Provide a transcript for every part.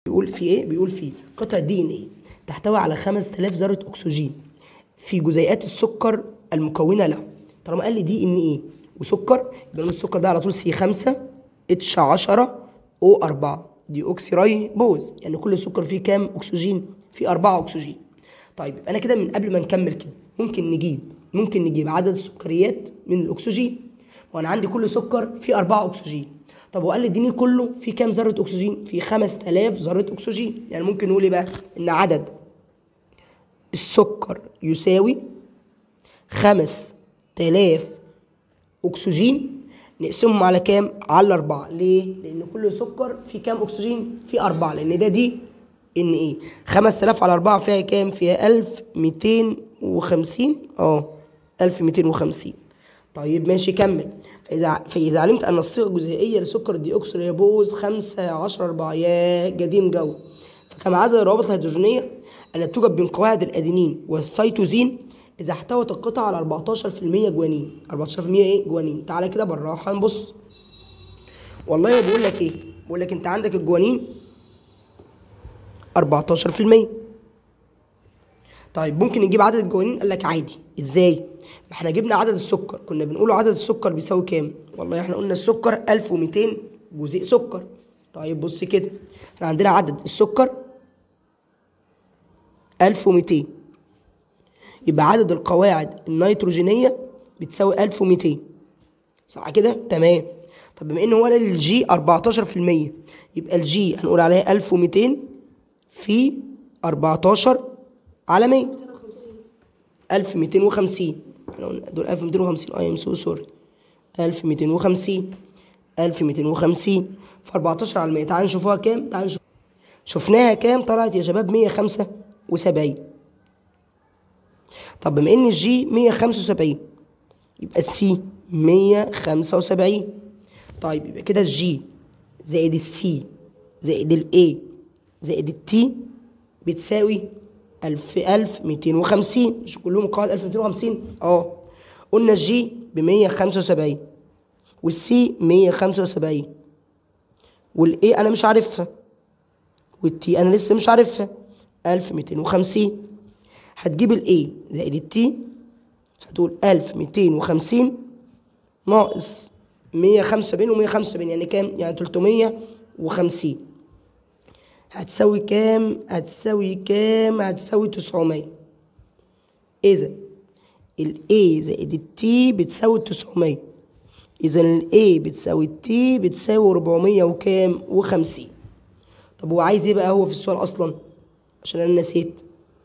بيقول في ايه بيقول في قطعه دي ان ايه تحتوي على 5000 ذره اكسجين في جزيئات السكر المكونه له طالما قال لي دي ان ايه وسكر يبقى لون السكر ده على طول سي 5 اتش 10 او 4 دي اوكسي رايبوز يعني كل سكر فيه كام اكسجين فيه 4 اكسجين طيب يبقى انا كده من قبل ما نكمل كده ممكن نجيب ممكن نجيب عدد السكريات من الاكسجين وانا عندي كل سكر فيه 4 اكسجين طب وقال لي اديني كله فيه كام ذره اكسجين فيه 5000 ذره اكسجين يعني ممكن نقول ايه بقى ان عدد السكر يساوي 5000 اكسجين نقسمهم على كام على أربعة ليه لان كل سكر فيه كام اكسجين فيه أربعة لان ده دي ان ايه 5000 على 4 فيها كام فيها 1250 اه 1250 طيب ماشي كمل فإذا فإذا علمت أن الصيغة الجزيئية لسكر الديوكسي ريبوز 5 10 4 يا قديم جو فكما عدد الروابط الهيدروجينية التي توجد بين قواعد الأدينين والثيتوزين إذا احتوت القطعة على 14% جوانين 14% إيه جوانين تعالى كده بالراحة نبص والله بقول لك إيه بقول لك أنت عندك الجوانين 14% طيب ممكن نجيب عدد الجوانين قال لك عادي ازاي ما احنا جبنا عدد السكر كنا بنقول عدد السكر بيساوي كام والله احنا قلنا السكر 1200 جزيء سكر طيب بص كده احنا عندنا عدد السكر 1200 يبقى عدد القواعد النيتروجينية بتساوي 1200 صح كده تمام طب بما ان هو قال الجي 14% يبقى الجي هنقول عليها 1200 في 14 على 100 1250 احنا قلنا دول 1250 اي ام سو سوري 1250 1250 في 14 على 100 تعالوا نشوفوها كام تعالوا نشوف شفناها كام طلعت يا شباب 175 طب بما ان الجي 175 يبقى السي 175 طيب يبقى كده الجي زائد السي زائد الاي زائد التي بتساوي ألف ألف ميتين وخمسين مش كلهم قواعد ألف ميتين وخمسين اه قلنا الجي بمية خمسة وسبعين والسي مية خمسة وسبعين والاي أنا مش عارفها والتي أنا لسه مش عارفها ألف ميتين وخمسين هتجيب الاي زائد التي هتقول ألف ميتين وخمسين ناقص مية خمسة وسبعين ومية خمسة وسبعين يعني كام؟ يعني تلتمية وخمسين هتساوي كام؟ هتساوي كام؟ هتساوي تسعمية إذا ال A زائد ال T بتساوي تسعمية إذا ال A بتساوي ال T بتساوي ربعمية وكام؟ وخمسين طب هو عايز إيه بقى هو في السؤال أصلا؟ عشان أنا نسيت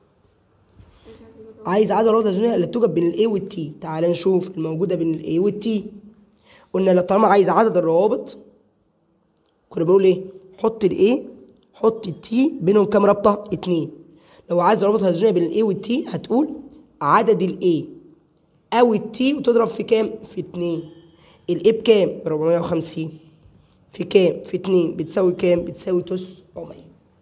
عايز عدد الروابط الهيدروجينية اللي توجد بين ال A وال T تعال نشوف الموجودة بين ال A وال T قلنا لو طالما عايز عدد الروابط كنا بنقول ايه حط الاي حط التي بينهم كام رابطه اتنين لو عايز الروابط الهيدروجينيه بين الاي والتي هتقول عدد الاي او التي وتضرب في كام في اتنين الاي بكام ب 450 في كام في اتنين بتساوي كام بتساوي 900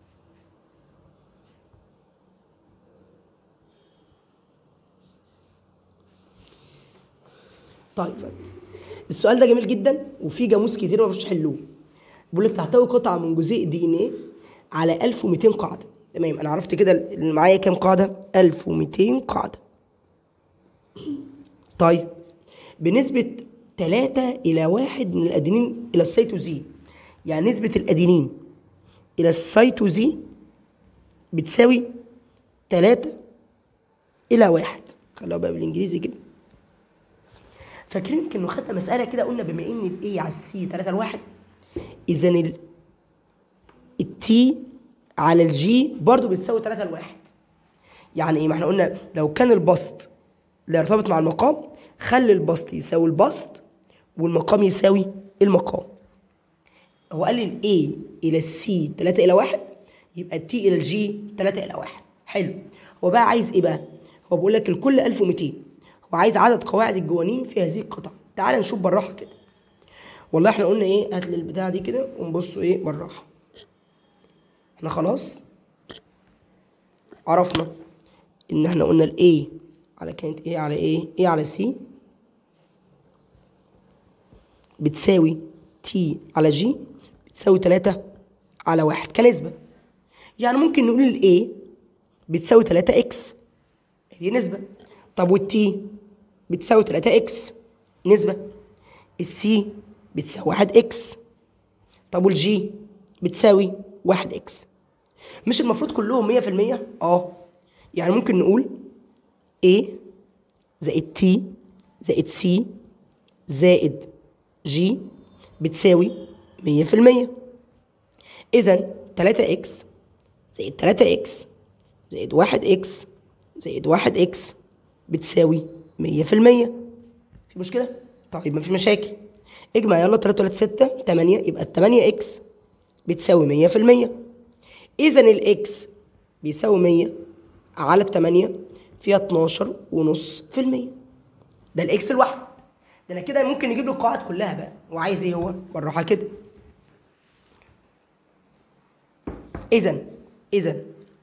طيب السؤال ده جميل جدا وفيه جاموس كتير ما بيعرفوش يحلوه بيقول لك تحتوي قطعه من جزيء دي ان ايه على 1200 قاعده تمام انا عرفت كده اللي معايا كام قاعده 1200 قاعده طيب بنسبه 3 الى 1 من الادينين الى السيتوزين يعني نسبه الادينين الى السيتوزين بتساوي 3 الى 1 خلوها بقى بالانجليزي كده فاكرين يمكن خدنا مساله كده قلنا بما ان الاي على السي 3 لواحد اذا ال التي على الجي برضو بتساوي 3 لواحد يعني ايه ما احنا قلنا لو كان البسط لا يرتبط مع المقام خلي البسط يساوي البسط والمقام يساوي المقام هو قال لي الاي الى السي 3 الى 1 يبقى التي الى الجي 3 الى 1 حلو هو بقى عايز ايه بقى هو بيقول لك الكل 1200 هو عايز عدد قواعد الجوانين في هذه القطعه تعال نشوف بالراحه كده والله احنا قلنا ايه هات لي البتاعه دي كده ونبصوا ايه بالراحه احنا خلاص عرفنا ان احنا قلنا الاي على كانت ايه على ايه ايه على سي بتساوي تي على جي بتساوي 3 على واحد كنسبة يعني ممكن نقول ال A بتساوي 3 اكس دي نسبة طب والتي بتساوي 3 اكس نسبة السي بتساوي 1 اكس طب والجي بتساوي 1 اكس مش المفروض كلهم 100% اه يعني ممكن نقول A زائد T زائد C زائد G بتساوي 100% إذا 3x زائد 3x زائد 1x زائد 1x بتساوي 100% في مشكلة؟ طيب مفيش مشاكل اجمع يلا 3 3 6 8 يبقى ال 8x بتساوي 100% إذا الإكس بيساوي 100 على التمانية فيها 12 ونص في المية ده الإكس الواحد ده أنا كده ممكن نجيب له القواعد كلها بقى وعايز إيه هو؟ بالراحة كده إذا إذا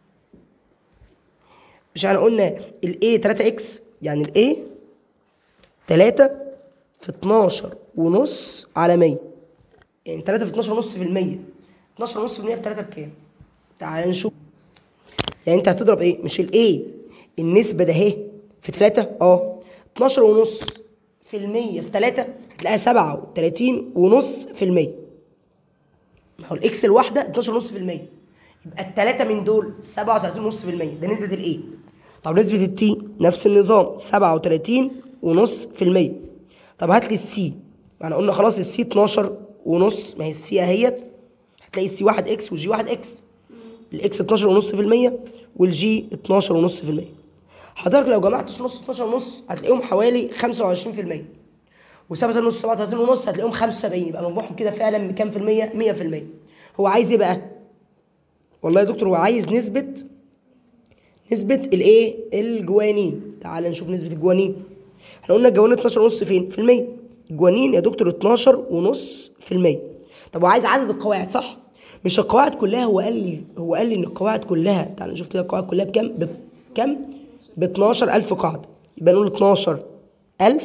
مش احنا قلنا ال A 3 x يعني ال A 3 في 12 ونص على 100 يعني 3 في 12 ونص في المية 12 ونص في المية ب 3 بكام؟ تعال نشوف يعني انت هتضرب ايه مش الايه النسبه ده اهي في 3 اه 12 ونص في المية في 3 هتلاقيها 37 ونص في المية ما هو الاكس الواحده 12 ونص في المية يبقى الثلاثه من دول 37 ونص في المية ده نسبه الايه طب نسبه التي نفس النظام 37 ونص في المية طب هات لي السي احنا قلنا خلاص السي 12 ونص ما هي السي اهيت هتلاقي السي 1 اكس والجي 1 اكس الاكس 12 ونص في المية والجي 12 ونص في المية حضرتك لو جمعت نص 12 ونص هتلاقيهم حوالي 25 في المية وسبعة ونص 37 ونص هتلاقيهم 75 يبقى مجموعهم كده فعلا بكام في المية 100 في المية هو عايز ايه بقى والله يا دكتور هو عايز نسبة نسبة الايه الجوانين تعال نشوف نسبة الجوانين احنا قلنا الجوانين 12 ونص فين في المية الجوانين يا دكتور 12 ونص في المية طب وعايز عدد القواعد صح مش القواعد كلها هو قال لي هو قال لي ان القواعد كلها تعال نشوف كده القواعد كلها بكام بكام ب 12000 قاعدة يبقى نقول 12000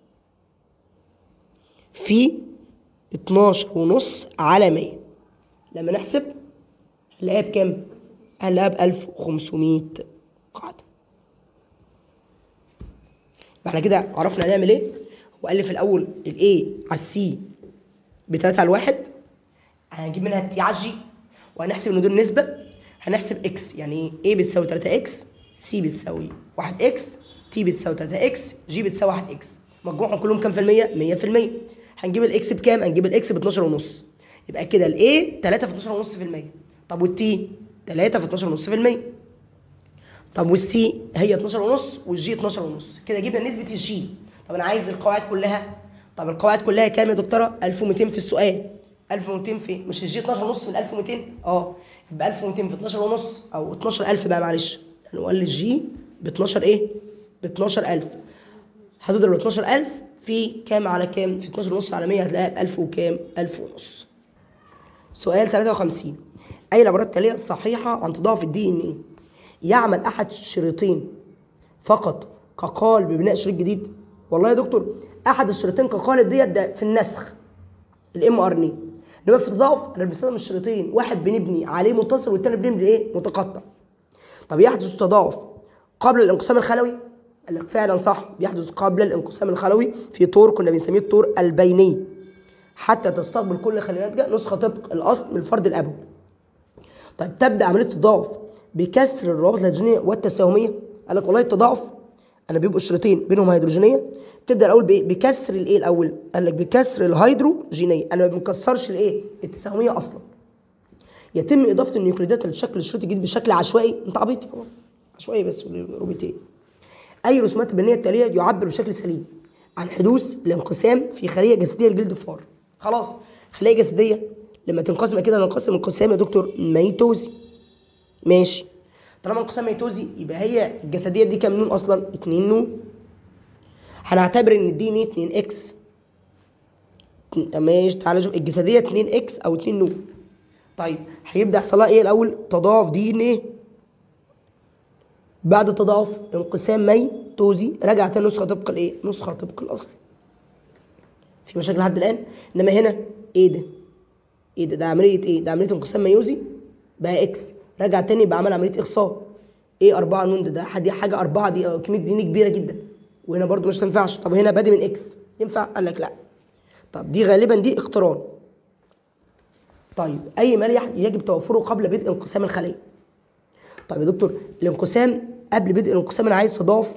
في 12 ونص على 100 لما نحسب هنلاقيها بكام؟ هنلاقيها ب 1500 قاعدة احنا كده عرفنا هنعمل ايه؟ هو قال لي في الأول ال A على السي ب 3 على الواحد هنجيب منها التي على الجي وهنحسب ان دول نسبة هنحسب اكس يعني ايه A بتساوي 3 اكس سي بتساوي 1 اكس تي بتساوي 3 اكس جي بتساوي 1 اكس مجموعهم كلهم كام في المية؟ 100 في المية هنجيب الاكس بكام؟ هنجيب الاكس ب 12 ونص يبقى كده الاي 3 في 12 ونص في المية طب والتي 3 في 12 ونص في المية طب والسي هي 12 ونص والجي 12 ونص كده جبنا نسبة الجي طب انا عايز القواعد كلها طب القواعد كلها كام يا دكتوره 1200 في السؤال 1200 في مش الجي 12 ونص من 1200 اه يبقى 1200 في 12 ونص او 12000 بقى معلش يعني قال الجي ب 12 ايه ب 12000 هتضرب 12000 في كام على كام في 12 ونص على 100 هتلاقيها ب 1000 وكام 1000 ونص سؤال 53 اي العبارات التاليه صحيحه عن تضاعف الدي ان ايه يعمل احد شريطين فقط كقالب ببناء شريط جديد والله يا دكتور احد الشريطين كقالب ديت ده في النسخ الام ار ان انما في التضاعف احنا بنستخدم الشريطين واحد بنبني عليه متصل والتاني بنبني ايه متقطع طب يحدث التضاعف قبل الانقسام الخلوي قال لك فعلا صح بيحدث قبل الانقسام الخلوي في طور كنا بنسميه الطور البيني حتى تستقبل كل خلية ناتجة نسخة طبق الأصل من الفرد الأبوي طيب تبدأ عملية التضاعف بكسر الروابط الهيدروجينية والتساهمية قال لك والله التضاعف أنا بيبقوا الشريطين بينهم هيدروجينية تبدأ الأول بإيه؟ بكسر الإيه الأول؟ قال لك بكسر الهيدروجينية أنا ما بنكسرش الإيه؟ التساهمية أصلا يتم إضافة النيوكليدات لشكل الشريط الجديد بشكل عشوائي أنت عبيط يا عشوائي بس روبوتين أي رسومات البنية التالية يعبر بشكل سليم عن حدوث الانقسام في خلية جسدية لجلد الفار خلاص خلية جسدية لما تنقسم كده ننقسم انقسام يا دكتور ميتوزي ماشي طالما انقسام ميتوزي يبقى هي الجسدية دي كام نون أصلا؟ 2 نون هنعتبر إن الدي ان 2 اكس ماشي تعالى نشوف الجسدية 2 اكس أو 2 نون طيب هيبدأ يحصل لها إيه الأول؟ تضاعف دي ان ايه؟ بعد التضاعف انقسام ميتوزي رجع تاني نسخة طبق الايه؟ نسخة طبق الأصل. في مشاكل لحد الآن؟ إنما هنا إيه ده؟ إيه ده؟ ده عملية إيه؟ ده عملية انقسام ميوزي بقى إكس رجع تاني يبقى عمل عمليه اخصاب ايه 4 نون ده ده حاجه حاجه 4 دي آه، كميه دي كبيره جدا وهنا برضو مش تنفعش طب هنا بادئ من اكس ينفع قال لك لا طب دي غالبا دي اقتران طيب اي مال يح- يجب توفره قبل بدء انقسام الخليه طيب يا دكتور الانقسام قبل بدء الانقسام انا عايز تضاف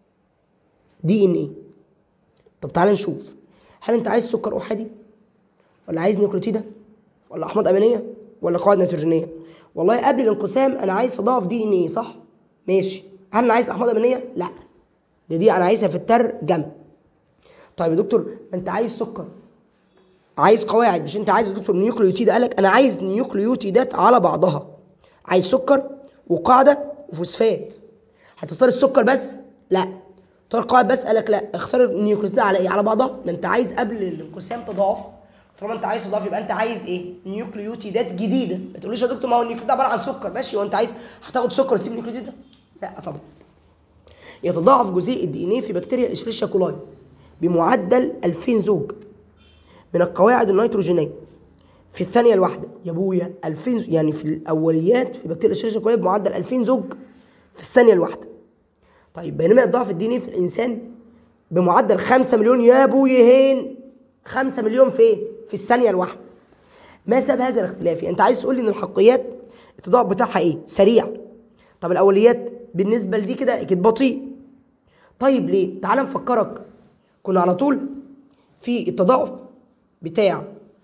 دي ان ايه طب تعالى نشوف هل انت عايز سكر احادي ولا عايز نيوكليوتيدا ولا احماض امينيه ولا قواعد نيتروجينيه والله قبل الانقسام انا عايز اضاف دي ان ايه صح ماشي هل انا عايز احماض امينيه لا دي دي انا عايزها في الترجمه طيب يا دكتور ما انت عايز سكر عايز قواعد مش انت عايز يا دكتور نيوكليوتيد قالك انا عايز نيوكليوتيدات على بعضها عايز سكر وقاعده وفوسفات هتختار السكر بس لا اختار قواعد بس قالك لا اختار النيوكليوتيد على ايه على بعضها ده انت عايز قبل الانقسام تضاف طالما انت عايز تضاف يبقى انت عايز ايه نيوكليوتيدات جديده ما تقوليش يا دكتور ما هو النيوكليوتيد عباره عن سكر ماشي وانت عايز هتاخد سكر وتسيب النيوكليوتيد ده لا طبعا يتضاعف جزيء الدي ان ايه في بكتيريا اشريشيا كولاي بمعدل 2000 زوج من القواعد النيتروجينيه في الثانيه الواحده يا ابويا 2000 ز- يعني في الاوليات في بكتيريا اشريشيا كولاي بمعدل 2000 زوج في الثانيه الواحده طيب بينما يتضاعف الدي ان ايه في الانسان بمعدل 5 مليون يا ابويا هين 5 مليون في ايه في الثانيه الواحده ما سبب هذا الاختلاف يعني انت عايز تقول لي ان الحقيقيات التضاعف بتاعها ايه سريع طب الاوليات بالنسبه لدي كده اكيد بطيء طيب ليه تعال نفكرك كنا على طول في التضاعف بتاع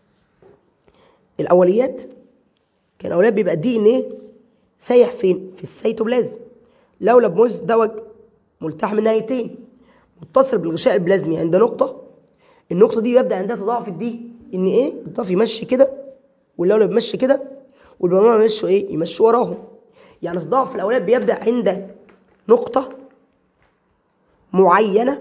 الاوليات كان الاوليات بيبقى الدي ان ايه سايح فين في السيتوبلازم لولب مزدوج ملتحم النهايتين متصل بالغشاء البلازمي عند نقطه النقطه دي بيبدا عندها تضاعف الدي ان ايه الضعف يمشي كده واللولب يمشي كده والبرمجه يمشوا ايه يمشوا وراهم يعني التضاعف في الاولاد بيبدا عند نقطه معينه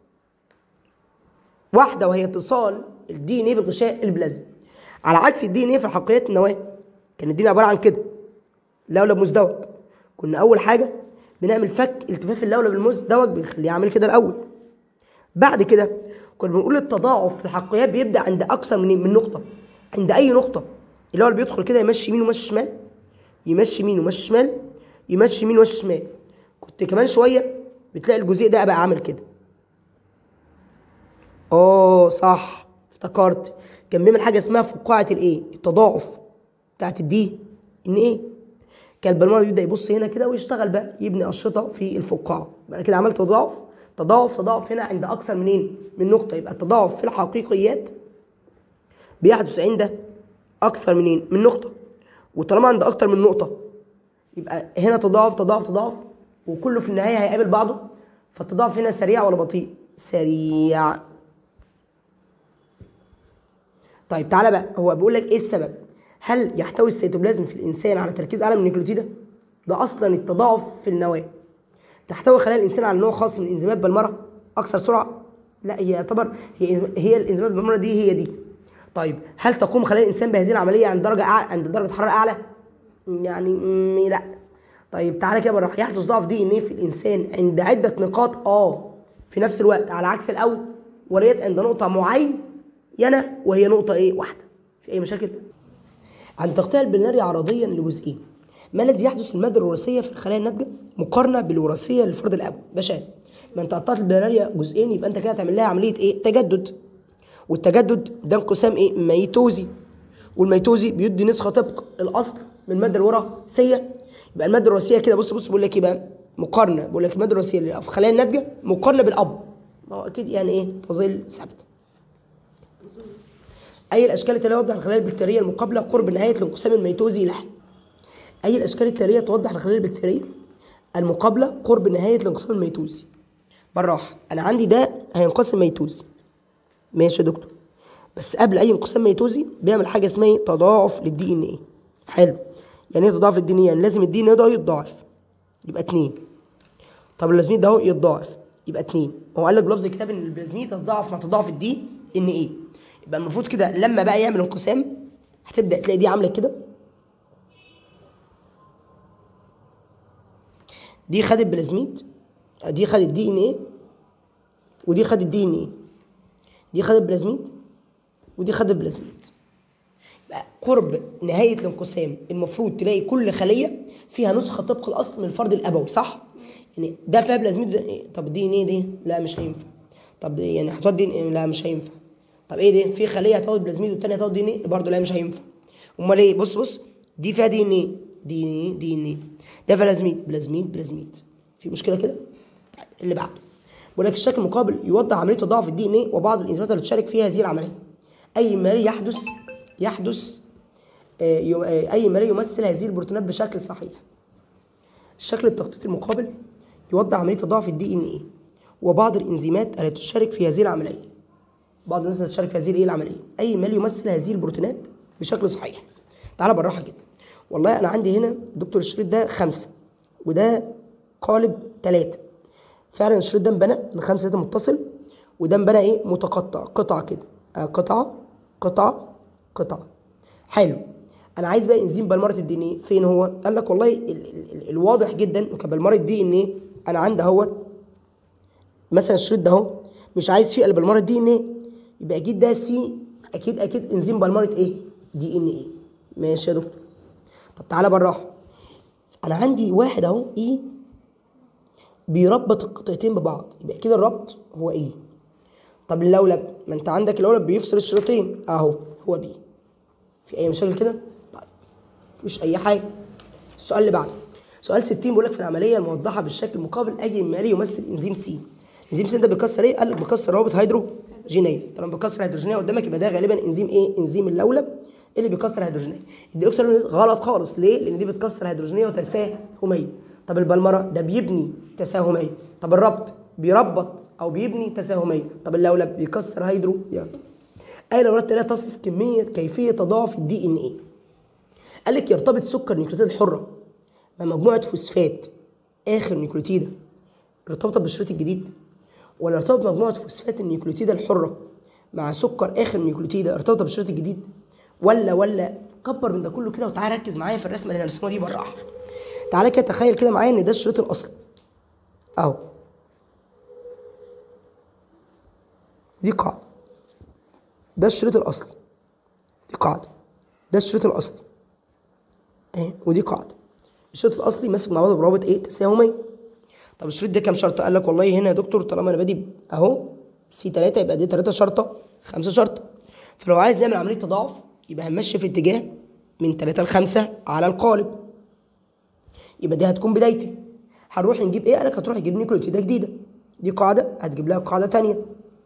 واحده وهي اتصال الدي ان ايه بالغشاء البلازمي على عكس الدي ان ايه في حقيقه النواه كان الدي عباره عن كده لولب مزدوج كنا اول حاجه بنعمل فك التفاف اللولب المزدوج بنخليه عامل كده الاول بعد كده كنا بنقول التضاعف في الحقيقات بيبدا عند اكثر من من نقطه عند اي نقطه اللي هو اللي بيدخل كده يمشي يمين ويمشي شمال يمشي يمين ويمشي شمال يمشي يمين ويمشي شمال كنت كمان شويه بتلاقي الجزيء ده بقى عامل كده اه صح افتكرت كان بيعمل حاجه اسمها فقاعه الايه التضاعف بتاعت الدي ان ايه كان البرمجه بيبدا يبص هنا كده ويشتغل بقى يبني انشطه في الفقاعه يبقى أنا كده عملت تضاعف تضاعف تضاعف هنا عند اكثر منين من نقطه يبقى التضاعف في الحقيقيات بيحدث عند اكثر منين من نقطه وطالما عند اكثر من نقطه يبقى هنا تضاعف تضاعف تضاعف وكله في النهايه هيقابل بعضه فالتضاعف هنا سريع ولا بطيء سريع طيب تعالى بقى هو بيقول لك ايه السبب هل يحتوي السيتوبلازم في الانسان على تركيز اعلى من النيوكليوتيدا ده اصلا التضاعف في النواه تحتوي خلايا الانسان على نوع خاص من انزيمات بالمره اكثر سرعه لا هي يعتبر هي إنز- هي الانزيمات بالمره دي هي دي طيب هل تقوم خلايا الانسان بهذه العمليه عند درجه أعلى عند درجه حراره اعلى يعني مم، لا طيب تعالى كده بالراحه يحدث ضعف دي ان ايه في الانسان عند عده نقاط اه في نفس الوقت على عكس الاول وليت عند نقطه معينه وهي نقطه ايه واحده في اي مشاكل عن تغطية البلاري عرضيا لجزئين ما الذي يحدث في المادة الوراثية في الخلايا الناتجة مقارنة بالوراثية للفرد الأبوي باشا ما انت قطعت البلاريا جزئين يبقى انت كده هتعمل لها عملية ايه تجدد والتجدد ده انقسام ايه ميتوزي والميتوزي بيدي نسخة طبق الأصل من المادة الوراثية يبقى المادة الوراثية كده بص بص بقول لك ايه بقى مقارنة بقول لك المادة الوراثية اللي في الخلايا الناتجة مقارنة بالأب ما هو أكيد يعني ايه تظل ثابتة أي الأشكال التالية توضح الخلايا البكتيرية المقابلة قرب نهاية الانقسام الميتوزي لها. أي الأشكال التالية توضح الخلايا البكتيرية المقابلة قرب نهاية الانقسام الميتوزي. بالراحة أنا عندي ده هينقسم ميتوزي. ماشي يا دكتور. بس قبل أي انقسام ميتوزي بيعمل حاجة اسمها إيه؟ تضاعف للدي إن إيه. حلو. يعني إيه تضاعف للدي إن إيه؟ يعني لازم الدي إن إيه ده يتضاعف. يبقى اتنين. طب البلازميد ده اهو يتضاعف يبقى اتنين هو قال لك بلفظ الكتاب ان البلازميد تتضاعف مع تضاعف الدي ان ايه يبقى المفروض كده لما بقى يعمل انقسام هتبدا تلاقي دي عامله كده دي خدت بلازميد دي خدت دي ان ايه ودي خدت دي ان ايه دي خدت بلازميد ودي خدت بلازميد يبقى قرب نهايه الانقسام المفروض تلاقي كل خليه فيها نسخه طبق الاصل من الفرد الابوي صح يعني ده فيها بلازميد ده إيه؟ طب دي ان ايه دي لا مش هينفع طب دي يعني هتقعد دي إن- لا مش هينفع طب ايه دي في خليه هتاخد بلازميد والتانيه هتاخد دي ان ايه برضه لا مش هينفع امال ايه بص بص دي فيها دي ان ايه دي ان ايه دي ان ايه ده فيها بلازميد بلازميد بلازميد في مشكله كده طيب اللي بعده بيقول لك الشكل المقابل يوضح عمليه تضاعف الدي ان ايه وبعض الانزيمات اللي تشارك في هذه العمليه اي ما يحدث يحدث آه، يم- آه، اي ما يمثل هذه البروتينات بشكل صحيح الشكل التخطيطي المقابل يوضح عمليه تضاعف الدي ان ايه وبعض الانزيمات التي تشارك في هذه العمليه بعض الناس اللي تشارك في هذه الايه العمليه اي مال يمثل هذه البروتينات بشكل صحيح تعالى بالراحه كده والله انا عندي هنا دكتور الشريط ده خمسة وده قالب ثلاثة فعلا الشريط ده انبنى من خمسة ثلاثة متصل وده انبنى ايه متقطع قطعة كده آه، قطعة قطعة قطعة حلو انا عايز بقى انزيم بلمره الدي ان ايه فين هو قال لك والله ال ال ال الواضح جدا كبلمره الدي ان ايه انا عندي اهوت مثلا الشريط ده اهو مش عايز فيه الا بلمره دي ان ايه يبقى اكيد ده سي اكيد اكيد انزيم بلمره ايه دي ان ايه ماشي يا دكتور طب تعالى بالراحه انا عندي واحد اهو اي بيربط القطعتين ببعض يبقى اكيد الربط هو ايه طب اللولب ما انت عندك اللولب بيفصل الشريطين اهو هو بي في اي مشاكل كده طيب مفيش اي حاجه السؤال اللي بعده سؤال 60 بيقول لك في العمليه الموضحه بالشكل المقابل اي مالي يمثل انزيم سي انزيم سي ده بيكسر ايه قال لك بيكسر روابط هيدروجينيه طالما بيكسر هيدروجينيه قدامك يبقى ده غالبا انزيم ايه انزيم اللولب اللي بيكسر هيدروجينيه الديوكسيريبونيز غلط خالص ليه لان دي بتكسر هيدروجينيه وتساهميه طب البلمره ده بيبني تساهميه طب الربط بيربط او بيبني تساهميه طب اللولب بيكسر هيدرو يعني اي لولات لا تصف كميه كيفيه تضاعف الدي ان ايه قال لك يرتبط سكر النيوكليوتيد الحره مع مجموعه فوسفات اخر نيوكليوتيده ارتبطت بالشريط الجديد ولا ارتبط مجموعه فوسفات النيوكليوتيده الحره مع سكر اخر نيوكليوتيده ارتبط بالشريط الجديد ولا ولا كبر من ده كله كده وتعالى ركز معايا في الرسمه اللي هنرسمها دي بالراحه تعالى كده تخيل كده معايا ان ده الشريط الاصلي اهو دي قاعده ده الشريط الاصلي دي قاعده ده الشريط الاصلي اهي ودي قاعده الشريط الاصلي ماسك مع بعض برابط ايه تساهمي طب الشريط ده كام شرطه قال لك والله هنا يا دكتور طالما انا بادئ اهو سي 3 يبقى دي 3 شرطه 5 شرطه فلو عايز نعمل عمليه تضاعف يبقى هنمشي في اتجاه من 3 ل 5 على القالب يبقى دي هتكون بدايتي هنروح نجيب ايه قال لك هتروح تجيب نيوكليوتيده جديده دي قاعده هتجيب لها قاعده ثانيه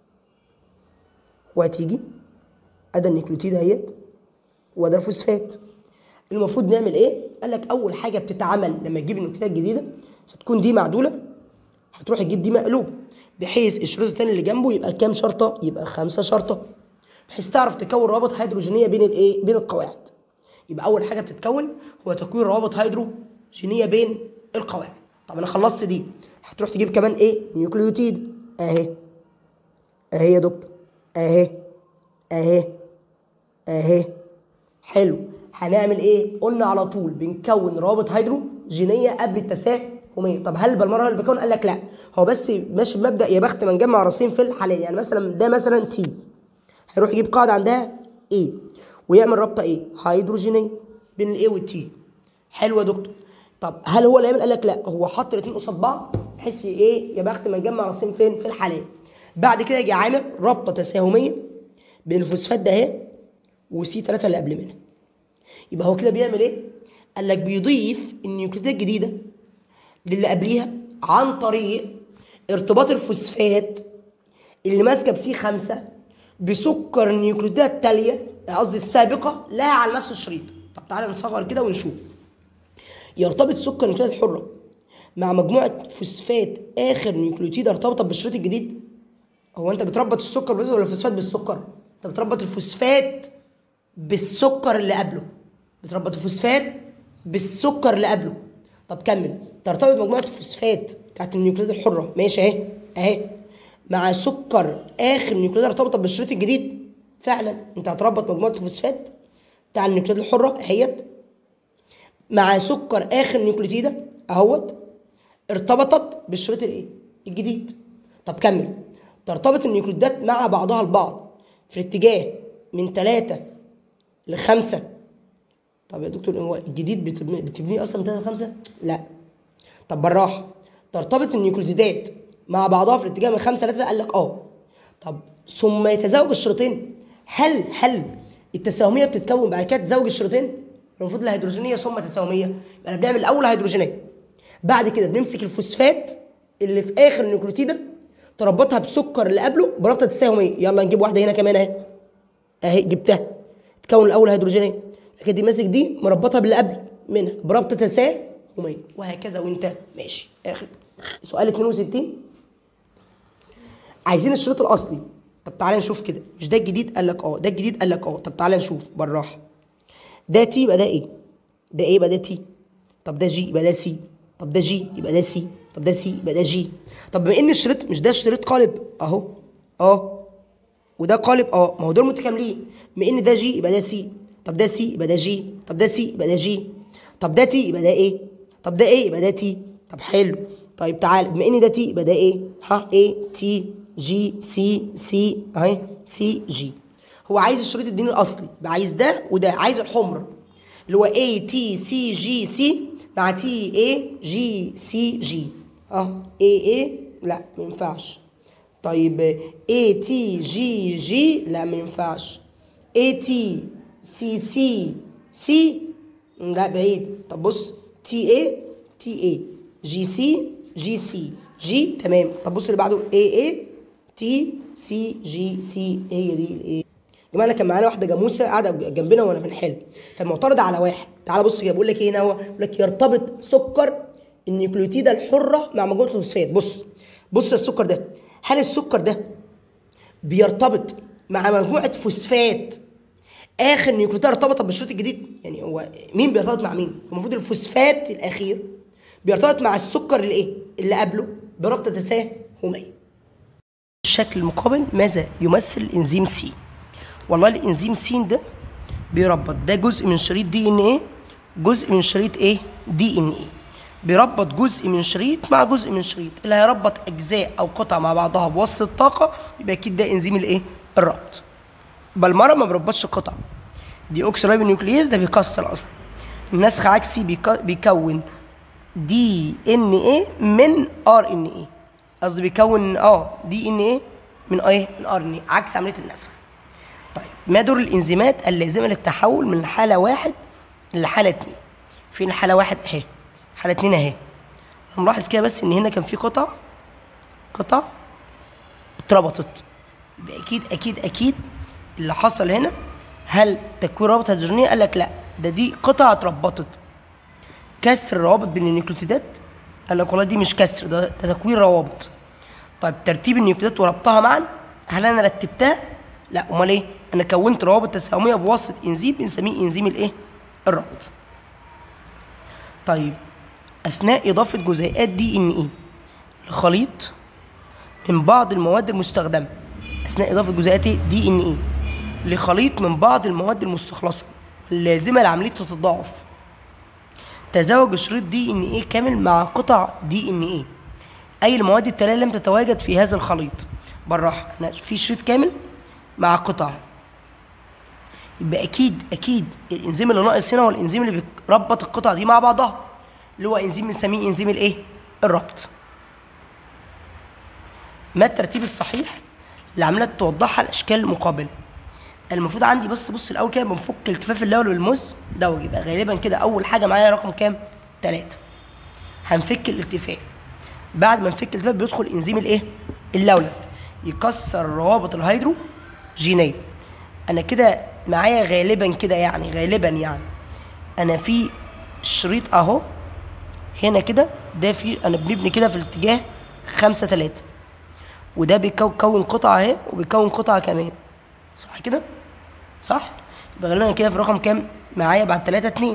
وهتيجي ادي النيوكليوتيد اهيت وده الفوسفات المفروض نعمل ايه قال لك اول حاجه بتتعمل لما تجيب النيوكليوتيد الجديده هتكون دي معدوله هتروح تجيب دي مقلوب بحيث الشريط الثاني اللي جنبه يبقى كام شرطه يبقى خمسه شرطه بحيث تعرف تكون روابط هيدروجينيه بين الايه بين القواعد يبقى اول حاجه بتتكون هو تكوين روابط هيدروجينيه بين القواعد طب انا خلصت دي هتروح تجيب كمان ايه نيوكليوتيد اهي اهي يا دكتور اهي اهي اهي حلو هنعمل ايه قلنا على طول بنكون روابط هيدروجينيه قبل التساهميه طب هل بالمره اللي بيكون قال لك لا هو بس ماشي بمبدا يا بخت ما نجمع راسين في الحلال يعني مثلا ده مثلا تي هيروح يجيب قاعده عندها ايه ويعمل رابطه ايه هيدروجينيه بين الايه والتي حلو يا دكتور طب هل هو اللي يعمل قال لك لا هو حط الاثنين قصاد بعض بحيث ايه يا بخت ما نجمع راسين فين في الحلال بعد كده يجي عامل رابطه تساهميه بين الفوسفات ده اهي وسي 3 اللي قبل منها يبقى هو كده بيعمل ايه قال لك بيضيف النيوكليوتيدات الجديده للي قبليها عن طريق ارتباط الفوسفات اللي ماسكه بسي 5 بسكر النيوكليوتيدات التاليه قصدي السابقه لها على نفس الشريط طب تعالى نصغر كده ونشوف يرتبط سكر النيوكليوتيدات الحره مع مجموعه فوسفات اخر نيوكليوتيد ارتبطت بالشريط الجديد هو انت بتربط السكر بالفوسفات ولا الفوسفات بالسكر انت بتربط الفوسفات بالسكر اللي قبله بتربط الفوسفات بالسكر اللي قبله طب كمل ترتبط مجموعه الفوسفات بتاعت النيوكليد الحره ماشي اهي اهي مع سكر اخر نيوكليد ارتبطت بالشريط الجديد فعلا انت هتربط مجموعه الفوسفات بتاع النيوكليد الحره اهيت مع سكر اخر نيوكليتيده اهوت ارتبطت بالشريط الايه الجديد طب كمل ترتبط النيوكليدات مع بعضها البعض في الاتجاه من 3 لخمسة طب يا دكتور هو الجديد بتبني- بتبنيه اصلا من 3 ل 5 لا طب بالراحه ترتبط النيوكليوتيدات مع بعضها في الاتجاه من 5 ل 3 قال لك اه طب ثم يتزاوج الشريطين هل هل التساهميه بتتكون بعد كده تزوج الشريطين المفروض الهيدروجينيه ثم تساهميه يبقى انا بنعمل الاول هيدروجينيه بعد كده بنمسك الفوسفات اللي في اخر النيوكليوتيده تربطها بسكر اللي قبله بربطه تساهميه يلا نجيب واحده هنا كمان اهي اهي جبتها تكون الاول هيدروجينيه لكن دي ماسك دي مربطها باللي قبل منها بربطه تساهميه وهكذا وانت ماشي اخر سؤال 62 عايزين الشريط الاصلي طب تعالى نشوف كده مش ده الجديد قال لك اه ده الجديد قال لك اه طب تعالى نشوف بالراحه ده تي يبقى ده ايه ده ايه يبقى ده تي طب ده جي يبقى ده سي طب ده جي يبقى ده سي طب ده سي يبقى ده جي طب بما ان الشريط مش ده شريط قالب اهو اه وده قالب اه ما هو دول متكاملين بما ان ده جي يبقى ده سي طب ده سي يبقى ده جي طب ده سي يبقى ده جي طب ده تي يبقى ده ايه طب ده ايه يبقى ده تي طب حلو طيب تعال بما ان ده تي يبقى ده ايه ها ايه تي جي سي سي اهي سي جي هو عايز الشريط الديني الاصلي يبقى عايز ده وده عايز الحمر اللي هو اي تي سي جي سي مع تي اي جي سي جي اه اي اي لا ما ينفعش طيب اي تي جي جي لا ما ينفعش اي تي سي سي سي لا بعيد طب بص تي اي تي اي جي سي جي سي جي تمام طب بص اللي بعده اي اي تي سي جي سي هي دي الايه يا جماعه انا كان معانا واحده جاموسه قاعده جنبنا وانا بنحل فمعترضه على واحد تعال بص كده بقول لك ايه هنا هو بقول لك يرتبط سكر النيوكليوتيده الحره مع مجموعه الفوسفات بص بص السكر ده هل السكر ده بيرتبط مع مجموعه فوسفات اخر نيوكليوتيده ارتبطت بالشريط الجديد يعني هو مين بيرتبط مع مين المفروض الفوسفات الاخير بيرتبط مع السكر الايه اللي قبله بربطه تساهميه الشكل المقابل ماذا يمثل الانزيم سي والله الانزيم س ده بيربط ده جزء من شريط دي ان ايه جزء من شريط ايه دي ان ايه بيربط جزء من شريط مع جزء من شريط اللي هيربط اجزاء او قطع مع بعضها بواسطه الطاقه يبقى اكيد ده انزيم الايه الربط بالمره ما بيربطش قطع دي اوكسيرايبو نيوكليز ده بيكسر اصلا النسخ عكسي بيك- بيكون دي ان ايه من ار ان ايه قصدي بيكون اه دي ان ايه من ايه من ار ان ايه عكس عمليه النسخ طيب ما دور الانزيمات اللازمه للتحول من حاله واحد لحاله اتنين فين حاله واحد اهي حاله اتنين اهي انا ملاحظ كده بس ان هنا كان في قطع قطع اتربطت يبقى اكيد اكيد اكيد اللي حصل هنا هل تكوين رابط هيدروجينيه قال لك لا ده دي قطع اتربطت كسر الروابط بين النيوكليوتيدات قال لك والله دي مش كسر ده, ده تكوين روابط طيب ترتيب النيوكليوتيدات وربطها معا هل انا رتبتها لا امال ايه انا كونت روابط تساهميه بواسطه انزيم بنسميه انزيم الايه الربط طيب اثناء اضافه جزيئات دي ان ايه لخليط من بعض المواد المستخدمه اثناء اضافه جزيئات دي ان ايه لخليط من بعض المواد المستخلصه اللازمه لعمليه التضاعف تزاوج شريط دي ان ايه كامل مع قطع دي ان ايه اي المواد التاليه لم تتواجد في هذا الخليط بالراحه انا في شريط كامل مع قطع يبقى اكيد اكيد الانزيم اللي ناقص هنا هو الانزيم اللي بيربط القطع دي مع بعضها اللي هو انزيم بنسميه انزيم الايه الربط ما الترتيب الصحيح لعمليات توضحها الاشكال المقابله المفروض عندي بس بص الاول كده بنفك التفاف اللول والموز دوج يبقى غالبا كده اول حاجه معايا رقم كام ثلاثة هنفك الالتفاف بعد ما نفك الالتفاف بيدخل انزيم الايه اللولب يكسر الروابط الهيدروجينيه انا كده معايا غالبا كده يعني غالبا يعني انا في شريط اهو هنا كده ده في انا بنبني كده في الاتجاه خمسة تلاتة وده بيكون قطعة اهي وبيكون قطعة كمان صح كده؟ صح؟ يبقى غالبا كده في رقم كام معايا بعد تلاتة اتنين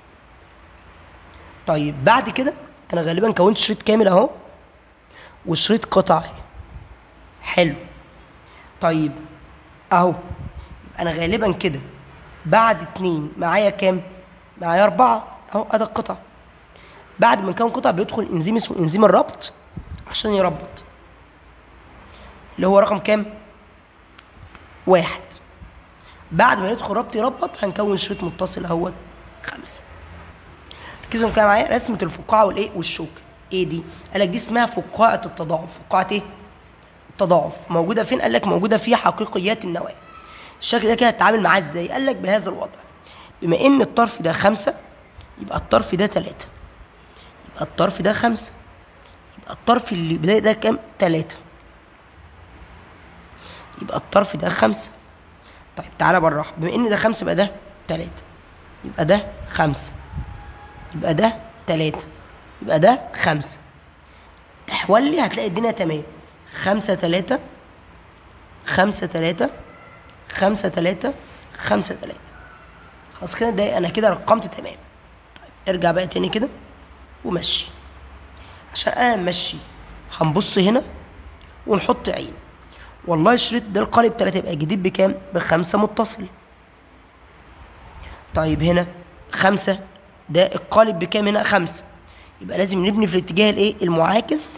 طيب بعد كده انا غالبا كونت شريط كامل اهو وشريط قطع اهي حلو طيب اهو يبقى انا غالبا كده بعد اتنين معايا كام معايا اربعة اهو ادي القطع بعد ما نكون قطع بيدخل انزيم اسمه انزيم الربط عشان يربط اللي هو رقم كام واحد بعد ما يدخل ربط يربط هنكون شريط متصل اهوت خمسة ركزوا كده معايا رسمة الفقاعة والايه والشوك ايه دي؟ قال لك دي اسمها فقاعة التضاعف فقاعة ايه؟ التضاعف موجودة فين؟ قال لك موجودة في حقيقيات النواة الشكل ده كده هتتعامل معاه ازاي؟ قال لك بهذا الوضع بما ان الطرف ده خمسة يبقى الطرف ده تلاتة يبقى الطرف ده خمسة يبقى الطرف اللي بداية ده كام؟ تلاتة يبقى الطرف ده خمسة طيب تعالى بالراحة بما ان ده خمسة يبقى ده تلاتة يبقى ده خمسة يبقى ده تلاتة يبقى ده خمسة احول لي هتلاقي الدنيا تمام خمسة تلاتة خمسة تلاتة خمسة تلاتة خمسة تلاتة خلاص كده ده انا كده رقمت تمام طيب ارجع بقى تاني كده ومشي عشان انا ماشي هنبص هنا ونحط عين والله الشريط ده القالب تلاتة يبقى جديد بكام؟ بخمسة متصل طيب هنا خمسة ده القالب بكام هنا خمسة يبقى لازم نبني في الاتجاه الايه المعاكس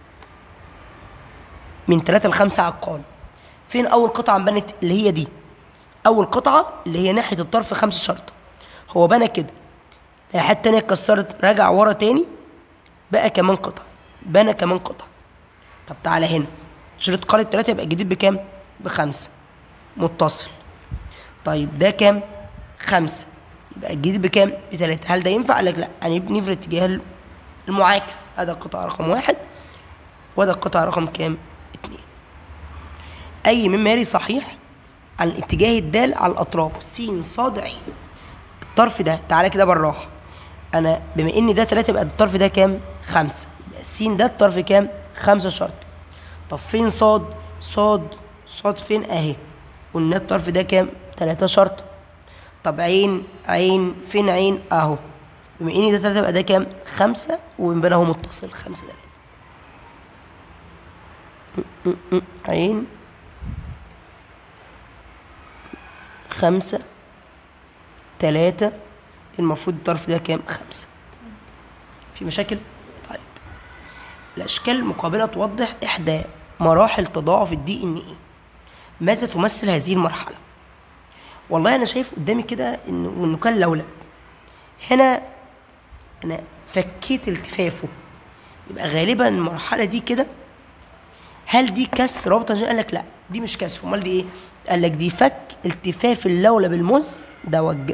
من تلاتة لخمسة على القالب فين أول قطعة انبنت اللي هي دي أول قطعة اللي هي ناحية الطرف خمسة شرطة هو بنى كده الناحية التانية اتكسرت رجع ورا تاني بقى كمان قطعة بنى كمان قطعة طب تعالى هنا شريط قالب تلاتة يبقى الجديد بكام؟ بخمسة متصل طيب ده كام؟ خمسة يبقى الجديد بكام؟ بتلاتة هل ده ينفع؟ قال لك لا هنبني في الاتجاه المعاكس هذا القطعة رقم واحد وده القطعة رقم كام؟ اتنين أي مما يلي صحيح عن الاتجاه الدال على الأطراف س ص ع الطرف ده تعالى كده بالراحة أنا بما إن ده تلاتة يبقى الطرف ده كام؟ خمسة يبقى س ده الطرف كام؟ خمسة شرط طب فين صاد؟ صاد صاد فين أهي قلنا الطرف ده كام؟ تلاتة شرط طب عين عين فين عين أهو بما إن ده تلاتة يبقى ده كام؟ خمسة ومن بينهم متصل خمسة تلاتة م- م- م. عين خمسة تلاتة المفروض الطرف ده كام؟ خمسة في مشاكل؟ طيب الأشكال المقابلة توضح إحدى مراحل تضاعف الدي إن إيه ماذا تمثل هذه المرحلة؟ والله أنا شايف قدامي كده إنه إنه كان لولب هنا أنا فكيت التفافه يبقى غالبا المرحلة دي كده هل دي كسر رابطة جنين؟ قال لك لا دي مش كسر امال دي ايه؟ قال لك دي فك التفاف اللولب المزدوج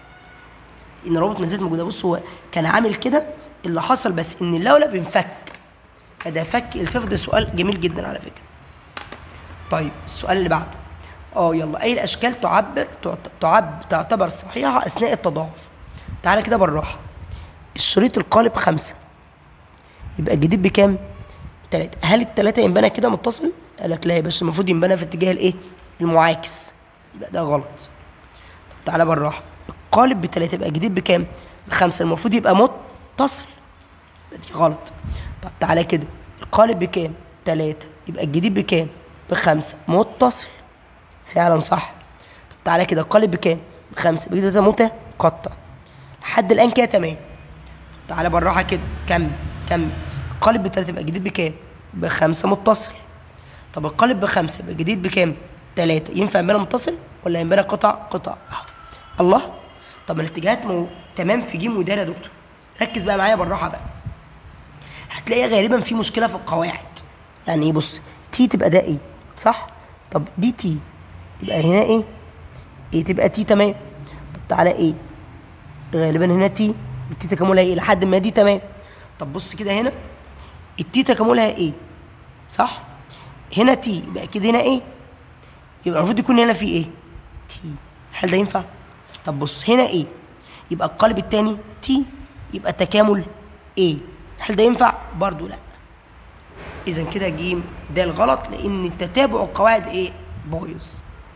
ان رابط ما زالت موجوده بص هو كان عامل كده اللي حصل بس ان اللولب انفك فده فك التفاف ده سؤال جميل جدا على فكره طيب السؤال اللي بعده اه يلا اي الاشكال تعبر تعت- تعب تعتبر صحيحه اثناء التضاعف تعالى كده بالراحه الشريط القالب خمسة يبقى الجديد بكام؟ تلاتة هل التلاتة ينبنى كده متصل؟ قال لك لا يا باشا المفروض ينبنى في اتجاه الايه؟ المعاكس يبقى ده غلط طب تعالى بالراحة القالب بتلاتة يبقى الجديد بكام؟ بخمسة المفروض يبقى متصل يبقى دي غلط طب تعالى كده القالب بكام؟ تلاتة يبقى الجديد بكام؟ بخمسة متصل فعلا صح طب تعالى كده القالب بكام؟ بخمسة يبقى ده متقطع لحد الآن كده تمام تعالى بالراحة كده كمل كمل القالب بتلاتة يبقى الجديد بكام؟ بخمسة متصل طب القالب بخمسة يبقى الجديد بكام؟ تلاتة ينفع ينبنى متصل ولا ينبنى قطع قطع؟ أهو. الله طب الاتجاهات مو... تمام في جيم ودال يا دكتور ركز بقى معايا بالراحة بقى هتلاقي غالبا في مشكلة في القواعد يعني ايه بص تي تبقى ده ايه صح؟ طب دي تي يبقى هنا ايه؟ ايه تبقى تي تمام طب تعالى ايه؟ غالبا هنا تي التي تكاملها ايه لحد ما دي تمام طب بص كده هنا التي تكاملها ايه صح هنا تي يبقى اكيد هنا ايه يبقى المفروض يكون هنا في ايه تي هل ده ينفع طب بص هنا ايه يبقى القالب التاني تي يبقى تكامل ايه هل ده ينفع برضو لا اذا كده جيم ده الغلط لان تتابع القواعد ايه بايظ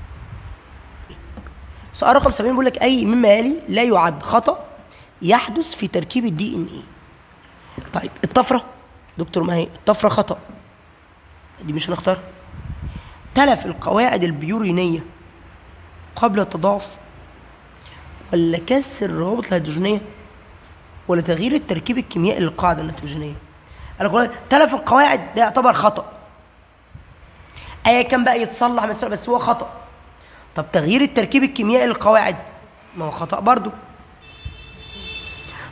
سؤال رقم 70 بيقول لك اي مما يلي لا يعد خطا يحدث في تركيب الدي ان ايه طيب الطفره دكتور ما هي الطفره خطا دي مش هنختار تلف القواعد البيورينيه قبل التضاعف ولا كسر الروابط الهيدروجينيه ولا تغيير التركيب الكيميائي للقاعده النيتروجينيه انا بقول تلف القواعد ده يعتبر خطا ايا كان بقى يتصلح مثلا بس هو خطا طب تغيير التركيب الكيميائي للقواعد ما هو خطا برضو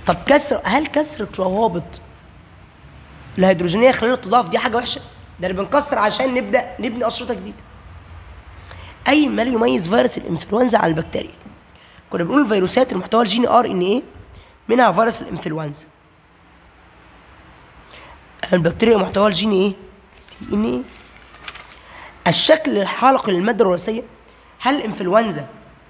طب كسر هل كسر روابط الهيدروجينيه خلال التضاعف دي حاجه وحشه ده اللي بنكسر عشان نبدا نبني اشرطه جديده اي ما لا يميز فيروس الانفلونزا عن البكتيريا كنا بنقول الفيروسات المحتوى الجيني ار ان ايه منها فيروس الانفلونزا البكتيريا محتوى الجيني ايه تي ان ايه الشكل الحلقي للماده الوراثيه هل الانفلونزا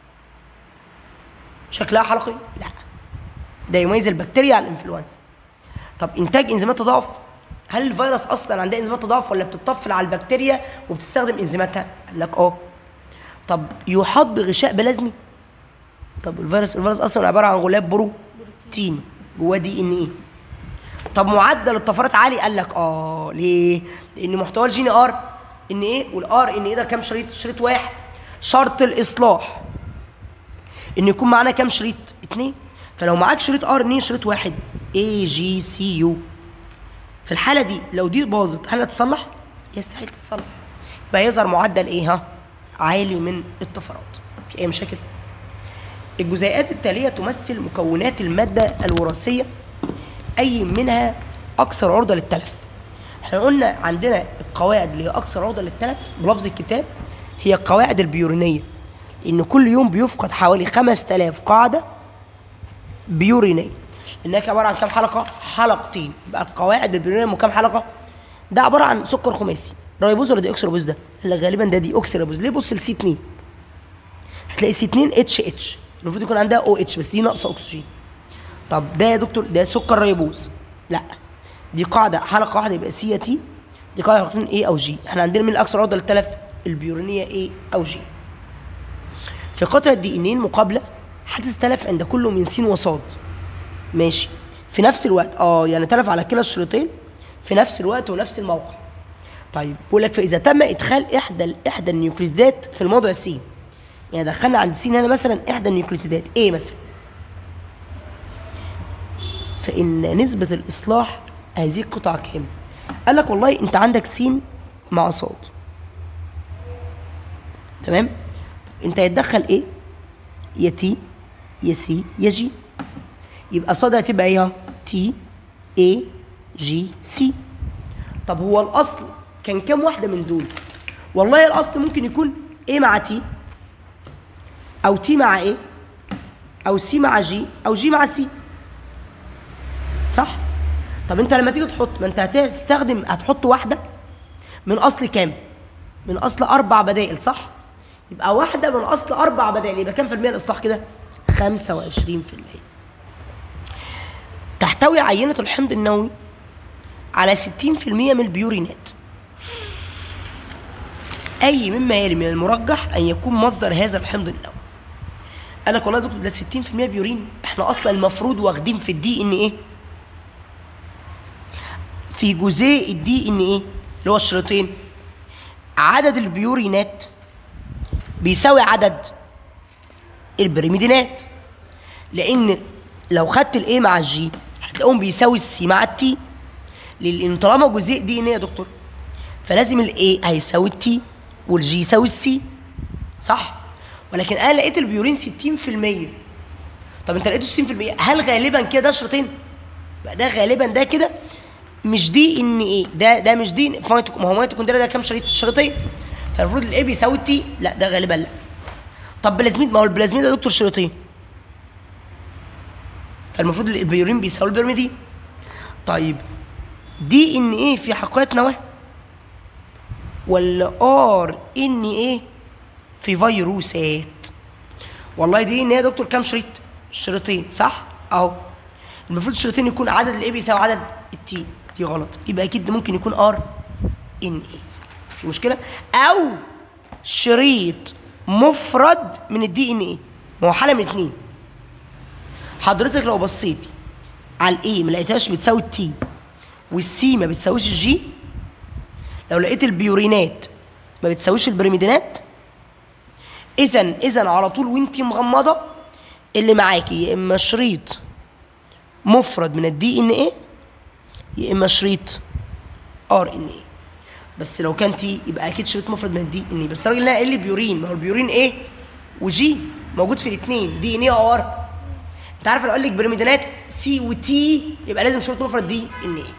شكلها حلقي لا ده يميز البكتيريا عن الانفلونزا طب انتاج انزيمات تضاعف هل الفيروس اصلا عندها انزيمات تضاعف ولا بتطفل على البكتيريا وبتستخدم انزيماتها قال لك اه طب يحاط بغشاء بلازمي طب الفيروس الفيروس اصلا عباره عن غلاف بروتين جواه دي ان ايه طب معدل الطفرات عالي قال لك اه ليه لان محتوى الجين ار ان ايه والار ان ايه ده كام شريط شريط واحد شرط الاصلاح ان يكون معانا كام شريط اتنين فلو معاك شريط ار ان ايه شريط واحد اي جي سي يو في الحاله دي لو دي باظت هل هتصلح يستحيل تتصلح يبقى يظهر معدل ايه ها عالي من الطفرات في اي مشاكل الجزيئات التاليه تمثل مكونات الماده الوراثيه اي منها اكثر عرضه للتلف احنا قلنا عندنا القواعد اللي هي اكثر عرضه للتلف بلفظ الكتاب هي القواعد البيورينيه لان كل يوم بيفقد حوالي 5000 قاعده بيورينيه لانها عباره عن كام حلقه حلقتين يبقى القواعد البيورينيه كام حلقه ده عباره عن سكر خماسي رايبوز ولا دي اوكسيريبوز ده لا غالبا ده دي اوكسيريبوز ليه بص لسي 2 هتلاقي سي 2 اتش اتش المفروض يكون عندها او اتش بس دي ناقصه اكسجين طب ده يا دكتور ده سكر ريبوز لا دي قاعده حلقه واحده يبقى سي يا تي دي قاعده حلقتين اي او جي احنا عندنا من الاكثر عرضه للتلف البيورينيه اي او جي في قطعه دي ان المقابله حدث تلف عند كل من س وصاد ماشي في نفس الوقت اه يعني تلف على كلا الشريطين في نفس الوقت ونفس الموقع طيب بيقول لك فاذا تم ادخال احدى احدى النيوكليدات في الموضع سي يعني دخلنا عند س هنا مثلا احدى النيوكليدات ايه مثلا فإن نسبة الإصلاح هذه القطعة كام؟ قال لك والله أنت عندك س مع صاد تمام؟ طب أنت هيتدخل إيه؟ يا تي يا سي يا جي يبقى صاد هتبقى إيه؟ تي اي جي سي طب هو الأصل كان كام واحدة من دول؟ والله الأصل ممكن يكون ايه مع تي أو تي مع ايه؟ أو سي مع جي أو جي مع سي صح طب انت لما تيجي تحط ما انت هتستخدم هتحط واحده من اصل كام من اصل اربع بدائل صح يبقى واحده من اصل اربع بدائل يبقى كام في المية الاصلاح كده 25% تحتوي عينه الحمض النووي على 60% من البيورينات اي مما يلي من المرجح ان يكون مصدر هذا الحمض النووي قال لك والله يا دكتور ده 60% بيورين احنا اصلا المفروض واخدين في الدي ان ايه في جزيء الدي ان ايه اللي هو الشريطين عدد البيورينات بيساوي عدد البريميدينات لان لو خدت الايه مع الجي هتلاقيهم بيساوي السي مع التي لان طالما جزيء دي ان ايه يا دكتور فلازم الايه هيساوي التي والجي يساوي السي صح ولكن انا لقيت البيورين 60% طب انت لقيته 60% هل غالبا كده ده شريطين بقى ده غالبا ده كده مش دي ان ايه ده ده مش دي ما هو ميتوكوندريا ده كام شريط شريطين فالمفروض الايه بيساوي التي لا ده غالبا لا طب بلازميد ما هو البلازميد ده دكتور شريطين فالمفروض البيورين بيساوي البيرميدين طيب دي ان ايه في حقيقه نواه ولا ار ان ايه في فيروسات والله دي ان ايه يا دكتور كام شريط شريطين صح اهو المفروض الشريطين يكون عدد الايه بيساوي عدد التي دي غلط يبقى اكيد ممكن يكون ار ان ايه في مشكله او شريط مفرد من الدي ان ايه ما هو حاله من اتنين حضرتك لو بصيتي على الايه ما لقيتهاش بتساوي التي والسي ما بتساويش الجي لو لقيت البيورينات ما بتساويش البريميدينات اذا اذا على طول وانت مغمضه اللي معاكي يا اما شريط مفرد من الدي ان ايه يا اما شريط ار ان ايه بس لو كان تي يبقى اكيد شريط مفرد من الدي ان ايه بس الراجل قال لي بيورين ما هو البيورين ايه وجي موجود في الاثنين دي ان ايه او ار انت عارف لو قال لك بريميدينات سي وتي يبقى لازم شريط مفرد دي ان ايه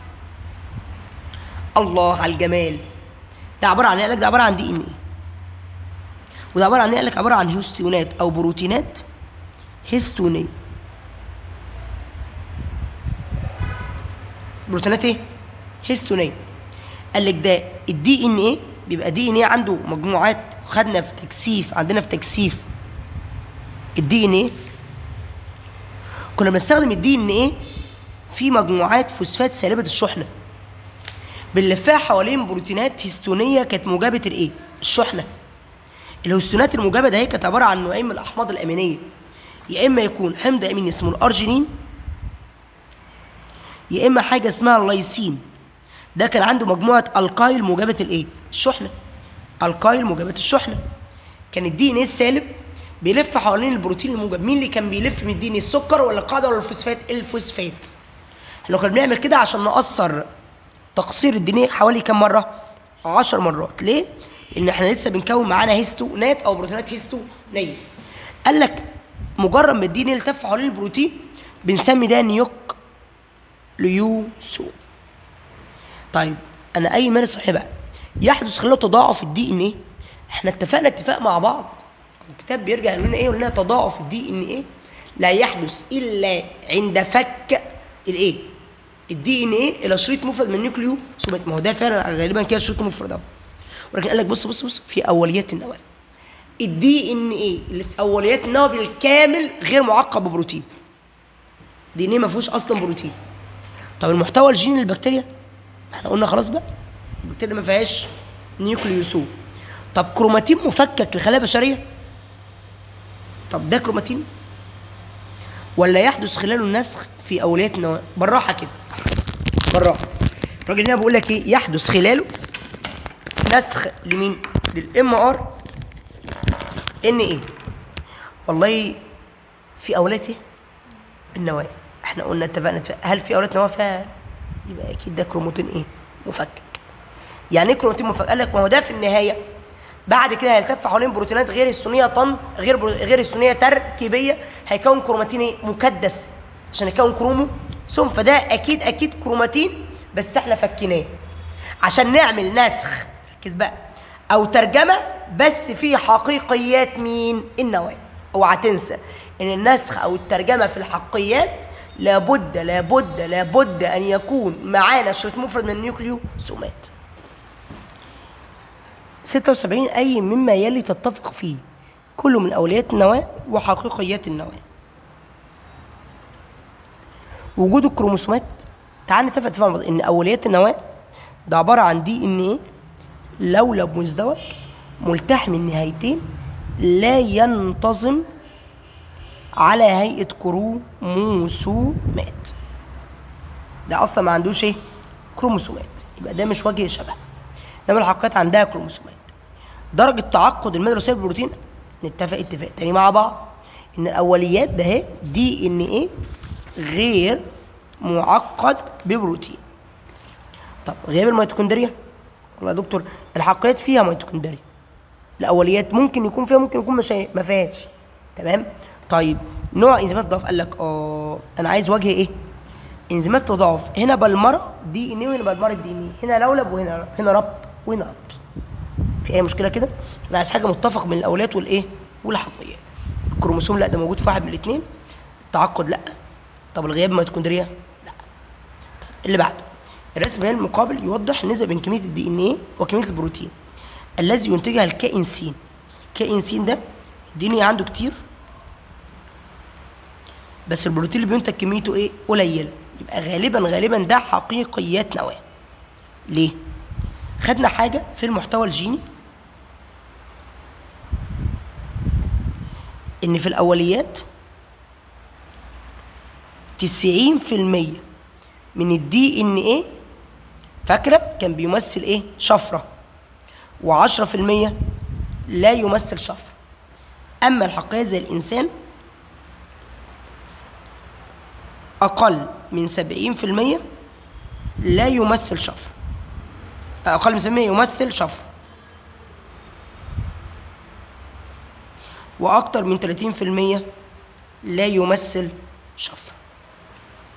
الله على الجمال ده عباره عن ايه قال لك ده عباره عن دي ان ايه وده عباره عن ايه قال لك عباره عن هيستونات او بروتينات هيستونيه بروتينات ايه هيستونيه قال لك ده الدي ان ايه بيبقى دي ان ايه عنده مجموعات خدنا في تكثيف عندنا في تكثيف الدي ان ايه كنا بنستخدم الدي ان ايه في مجموعات فوسفات سالبه الشحنه بنلفها حوالين بروتينات هيستونيه كانت موجبه الايه الشحنه الهستونات الموجبه ده هي كانت عباره عن نوعين من الاحماض الامينيه يا اما يكون حمض امين اسمه الارجينين يا اما حاجه اسمها اللايسين ده كان عنده مجموعه القايل موجبه الايه الشحنه القايل موجبه الشحنه كان الدي ان ايه السالب بيلف حوالين البروتين الموجب مين اللي كان بيلف من الدي ان ايه السكر ولا القاعده ولا الفوسفات الفوسفات احنا كنا بنعمل كده عشان نقصر تقصير الدي ان ايه حوالي كام مره 10 مرات ليه لان احنا لسه بنكون معانا هيستونات او بروتينات هيستونيه قال لك مجرد ما الدي ان ايه التف حوالين البروتين بنسمي ده نيوك ليوسو طيب انا اي مال صحي بقى يحدث خلال تضاعف الدي ان ايه احنا اتفقنا اتفاق مع بعض الكتاب بيرجع يقول لنا ايه يقول لنا تضاعف الدي ان ايه لا يحدث الا عند فك الايه الدي ان ايه الى شريط مفرد من النيوكليو سومات ما هو ده فعلا غالبا كده شريط مفرد اهو ولكن قال لك بص بص بص في اوليات النواه الدي ان ايه اللي في اوليات النواه بالكامل غير معقب ببروتين دي ان ايه ما فيهوش اصلا بروتين طب المحتوى الجيني للبكتيريا احنا قلنا خلاص بقى البكتيريا ما فيهاش نيوكليوسوم طب كروماتين مفكك لخلايا بشريه طب ده كروماتين ولا يحدث خلاله النسخ في اوليات النواه بالراحه كده بالراحه الراجل هنا بيقول لك ايه يحدث خلاله نسخ لمين للام ار ان ايه والله في اوليات ايه النواه احنا قلنا اتفقنا اتفق. هل في اوليات نواه فيها يبقى اكيد ده كروماتين ايه مفكك يعني ايه كروماتين مفكك قال لك ما هو ده في النهايه بعد كده هيلتف حوالين بروتينات غير الثنيه طن غير برو... غير الثنيه تركيبيه هيكون كروماتين ايه مكدس عشان يكون كرومو ثم فده اكيد اكيد كروماتين بس احنا فكيناه عشان نعمل نسخ ركز بقى او ترجمه بس في حقيقيات مين النواه اوعى تنسى ان النسخ او الترجمه في الحقيقيات لابد لابد لابد ان يكون معانا شريط مفرد من النيوكليوسومات 76 أي مما يلي تتفق فيه كل من أوليات النواة وحقيقيات النواة وجود الكروموسومات تعال نتفق اتفاق مع بعض ان اوليات النواه ده عباره عن دي ان ايه لولب مزدوج ملتحم النهايتين لا ينتظم على هيئه كروموسومات ده اصلا ما عندوش ايه كروموسومات يبقى ده مش وجه شبه انما الحقيقات عندها كروموسومات درجه تعقد الماده الوراثيه بالبروتين نتفق اتفاق تاني مع بعض ان الاوليات ده اهي دي ان ايه غير معقد ببروتين طب غياب الميتوكوندريا والله يا دكتور الحقيقات فيها ميتوكوندريا الاوليات ممكن يكون فيها ممكن يكون مش ما فيهاش تمام طيب نوع انزيمات التضاعف قال لك اه انا عايز وجه ايه انزيمات التضاعف هنا بلمره دي ان ايه وهنا بلمره دي ان ايه هنا لولب وهنا هنا ربط وهنا ربط في اي مشكله كده انا عايز حاجه متفق بين الاوليات والايه والحقيقات الكروموسوم لا ده موجود في واحد من الاثنين التعقد لا طب الغياب الميتوكوندريا لا اللي بعده الرسم هنا المقابل يوضح النسبه بين كميه الدي ان ايه وكميه البروتين الذي ينتجها الكائن س كائن س ده الدي ان ايه عنده كتير بس البروتين اللي بينتج كميته ايه قليله يبقى غالبا غالبا ده حقيقيات نواه ليه خدنا حاجه في المحتوى الجيني ان في الاوليات 90% من الدي ان ايه فاكره كان بيمثل ايه شفره و10% لا يمثل شفره اما الحقيقه زي الانسان اقل من 70% لا يمثل شفره اقل من 70% يمثل شفره واكتر من 30% لا يمثل شفره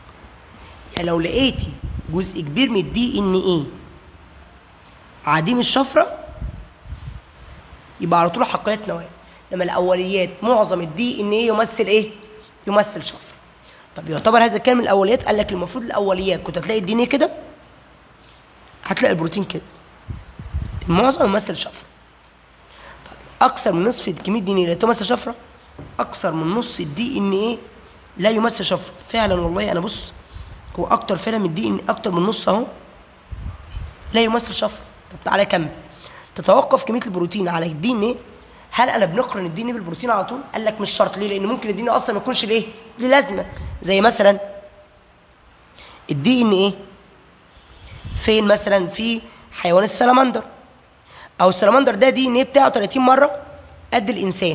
يبقى لو لقيتي جزء كبير من الدي ان ايه عديم الشفره يبقى على طول حقيقة نواه لما الاوليات معظم الدي ان ايه يمثل ايه يمثل شفره طب يعتبر هذا الكلام من الاوليات قال لك المفروض الاوليات كنت هتلاقي الدي ان ايه كده هتلاقي البروتين كده المعظم يمثل شفره طب اكثر من نصف كميه الدي ان ايه لا تمثل شفره اكثر من نص الدي ان ايه لا يمثل شفره فعلا والله انا بص هو اكتر فعلا من الدي ان اكتر من نص اهو لا يمثل شفره طب تعالى كمل تتوقف كميه البروتين على الدي ان ايه هل انا بنقرن الدي ان ايه بالبروتين على طول قال لك مش شرط ليه لان ممكن الدي ان ايه اصلا ما يكونش ليه ليه لازمه زي مثلا الدي ان ايه فين مثلا في حيوان السلمندر او السلمندر ده دي ان ايه بتاعه 30 مره قد الانسان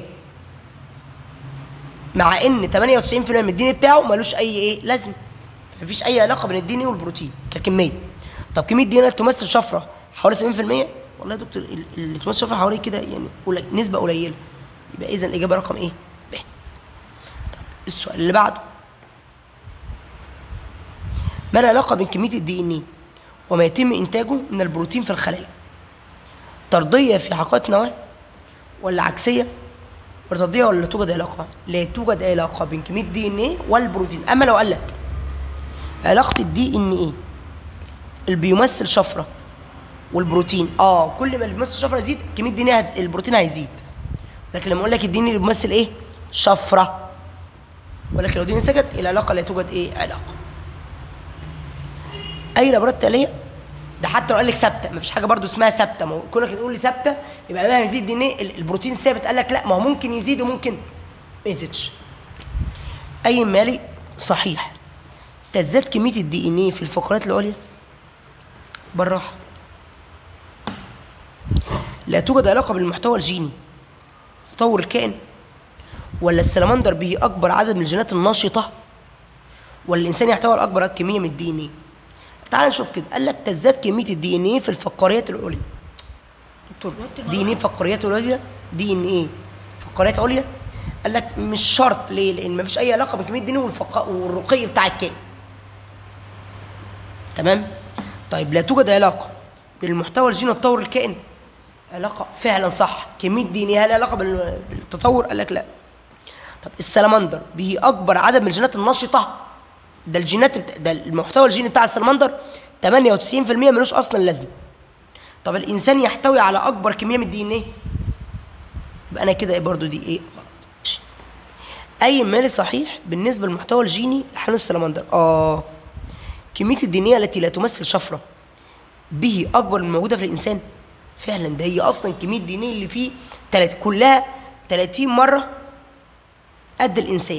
مع ان 98% من الدي ان ايه بتاعه ملوش اي ايه لازمه مفيش اي علاقه بين الدي ان ايه والبروتين ككميه طب كميه دي ان ايه تمثل شفره حوالي 70% والله يا دكتور ال- اللي تمثل شفره حوالي كده يعني قليل نسبه قليله يبقى اذا الاجابه رقم ايه ب طب السؤال اللي بعده ما العلاقه بين كميه الدي ان ايه وما يتم انتاجه من البروتين في الخلايا طرديه في حقيقه نواه ولا عكسيه ولا طرديه ولا لا توجد علاقه لا توجد علاقه بين كميه دي ان ايه والبروتين اما لو قال لك علاقه الدي ان ايه اللي بيمثل شفره والبروتين اه كل ما اللي بيمثل شفره يزيد كميه دي ان ايه هت- البروتين هيزيد لكن لما اقول لك الدي ان اللي بيمثل ايه شفره ولكن لو دي ان سكت العلاقه لا توجد ايه علاقه اي العبارات التاليه ده حتى لو قال لك ثابته مفيش حاجه برضو اسمها ثابته ما هو كونك تقول لي ثابته يبقى مهما يزيد دي ان ايه ال- البروتين ثابت قال لك لا ما هو ممكن يزيد وممكن ما يزيدش اي مالي صحيح تزداد كميه الدي ان ايه في الفقرات العليا بالراحه لا توجد علاقه بالمحتوى الجيني تطور الكائن ولا السلمندر به اكبر عدد من الجينات النشطه ولا الانسان يحتوي على اكبر كميه من الدي ان ايه تعال نشوف كده قال لك تزداد كميه الدي ان ايه في الفقاريات العليا دكتور دي ان ايه فقاريات عليا دي ان ايه فقاريات عليا قال لك مش شرط ليه لان مفيش اي علاقه بين كميه الدي ان ايه والفق... والرقي بتاع الكائن تمام طيب لا توجد علاقه بين المحتوى الجيني وتطور الكائن علاقه فعلا صح كميه دي ان ايه هل لها علاقه بال- بالتطور قال لك لا طب السلمندر به اكبر عدد من الجينات النشطه ده الجينات بت... ده المحتوى الجيني بتاع السلمندر 98% ملوش اصلا لازمه طب الانسان يحتوي على اكبر كميه من الدي ان ايه يبقى انا كده برضو دي ايه غلط ماشي. اي مالي صحيح بالنسبه للمحتوى الجيني لحيوان السلمندر اه كميه الدي ان ايه التي لا تمثل شفره به اكبر من الموجوده في الانسان فعلا ده هي اصلا كميه الدي ان ايه اللي فيه تلات كلها 30 مره قد الانسان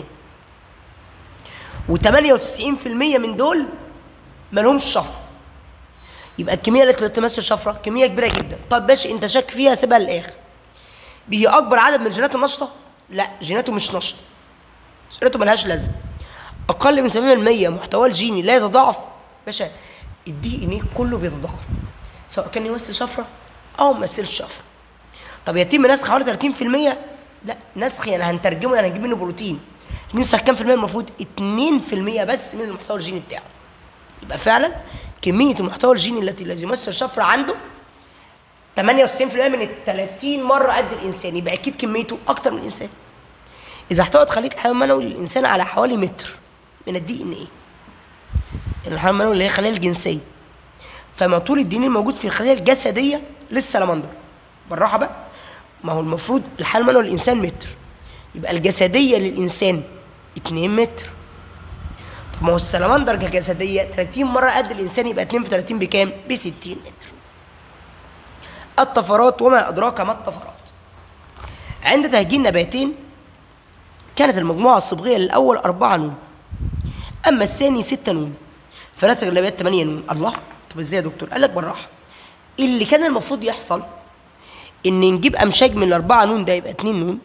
و98% من دول مالهمش شفره يبقى الكميه التي لا تمثل شفره كميه كبيره جدا طب باشا انت شاك فيها سيبها للاخر به اكبر عدد من الجينات النشطه لا جيناته مش نشطه جيناته ملهاش لازمه اقل من 70% محتواه الجيني لا يتضاعف باشا الدي ان ايه كله بيتضاعف سواء كان يمثل شفره او ما يمثلش شفره طب يتم نسخ حوالي 30% لا نسخ يعني هنترجمه يعني هنجيب منه بروتين نسخ كام في المية المفروض 2% بس من المحتوى الجيني بتاعه يبقى فعلا كمية المحتوى الجيني التي الذي يمثل شفرة عنده 98% من ال 30 مرة قد الإنسان يبقى أكيد كميته أكتر من الإنسان إذا احتوت خلية الحيوان المنوي للإنسان على حوالي متر من الدي إن إيه يعني الحيوان المنوي اللي هي الخلايا الجنسية فما طول الدي إن إيه الموجود في الخلايا الجسدية للسلمندر بالراحة بقى ما هو المفروض الحيوان المنوي للإنسان متر يبقى الجسدية للإنسان 2 متر طب ما هو السلمندر كجسدية 30 مرة قد الإنسان يبقى 2 في 30 بكام؟ ب 60 متر. الطفرات وما أدراك ما الطفرات. عند تهجين نباتين كانت المجموعة الصبغية للأول أربعة نون. أما الثاني ستة نون. فناتج النبات 8 نون. الله طب إزاي يا دكتور؟ قال لك بالراحة. اللي كان المفروض يحصل إن نجيب أمشاج من الأربعة نون ده يبقى 2 نون.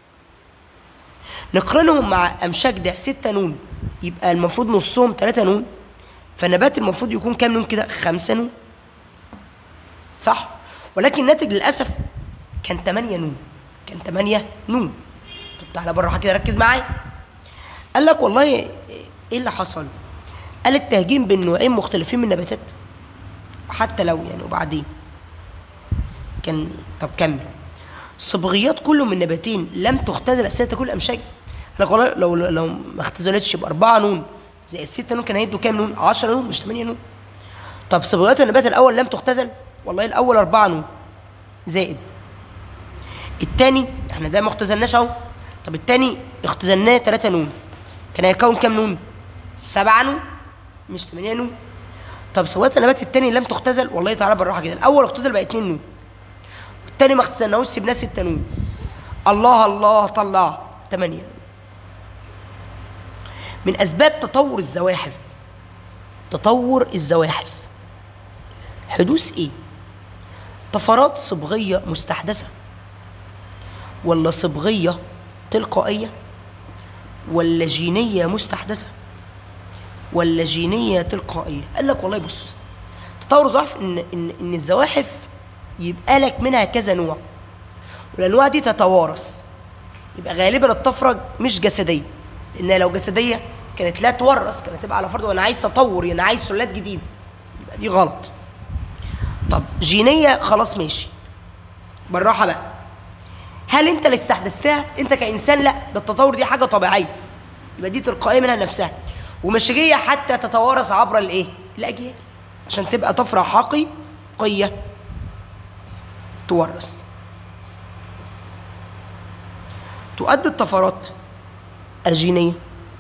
نقارنهم مع امشاج ده 6 نون يبقى المفروض نصهم 3 نون فالنبات المفروض يكون كام نون كده 5 نون صح ولكن الناتج للاسف كان 8 نون كان 8 نون طب تعالى بالراحه كده ركز معايا قال لك والله ايه اللي حصل قال التهجين بين نوعين مختلفين من النباتات حتى لو يعني وبعدين كان طب كمل صبغيات كل من نباتين لم تختزل اساسا تكون الامشاج انا والله لو لو ما اختزلتش باربعه نون زي الستة نون كان هيدوا كام نون 10 نون مش 8 نون طب صبغيات النبات الاول لم تختزل والله الاول أربعة نون زائد التاني احنا ده ما اختزلناش اهو طب التاني اختزلناه 3 نون كان هيكون كام نون 7 نون مش 8 نون طب صبغيات النبات التاني لم تختزل والله تعالى بالراحه كده الاول اختزل بقى 2 نون والتاني ما اختزلناهوش سيبناه 6 نون الله الله طلع 8 من اسباب تطور الزواحف تطور الزواحف حدوث ايه طفرات صبغيه مستحدثه ولا صبغيه تلقائيه ولا جينيه مستحدثه ولا جينيه تلقائيه قال لك والله بص تطور الزواحف ان ان ان الزواحف يبقى لك منها كذا نوع والانواع دي تتوارث يبقى غالبا الطفره مش جسديه لانها لو جسديه كانت لا تورث كانت تبقى على فرض وانا عايز تطور يعني عايز سلات جديده يبقى دي غلط طب جينيه خلاص ماشي بالراحه بقى هل انت اللي استحدثتها انت كانسان لا ده التطور دي حاجه طبيعيه يبقى دي تلقائيه منها نفسها ومش جايه حتى تتوارث عبر الايه الاجيال عشان تبقى طفره حقيقيه تورث تؤدي الطفرات الجينيه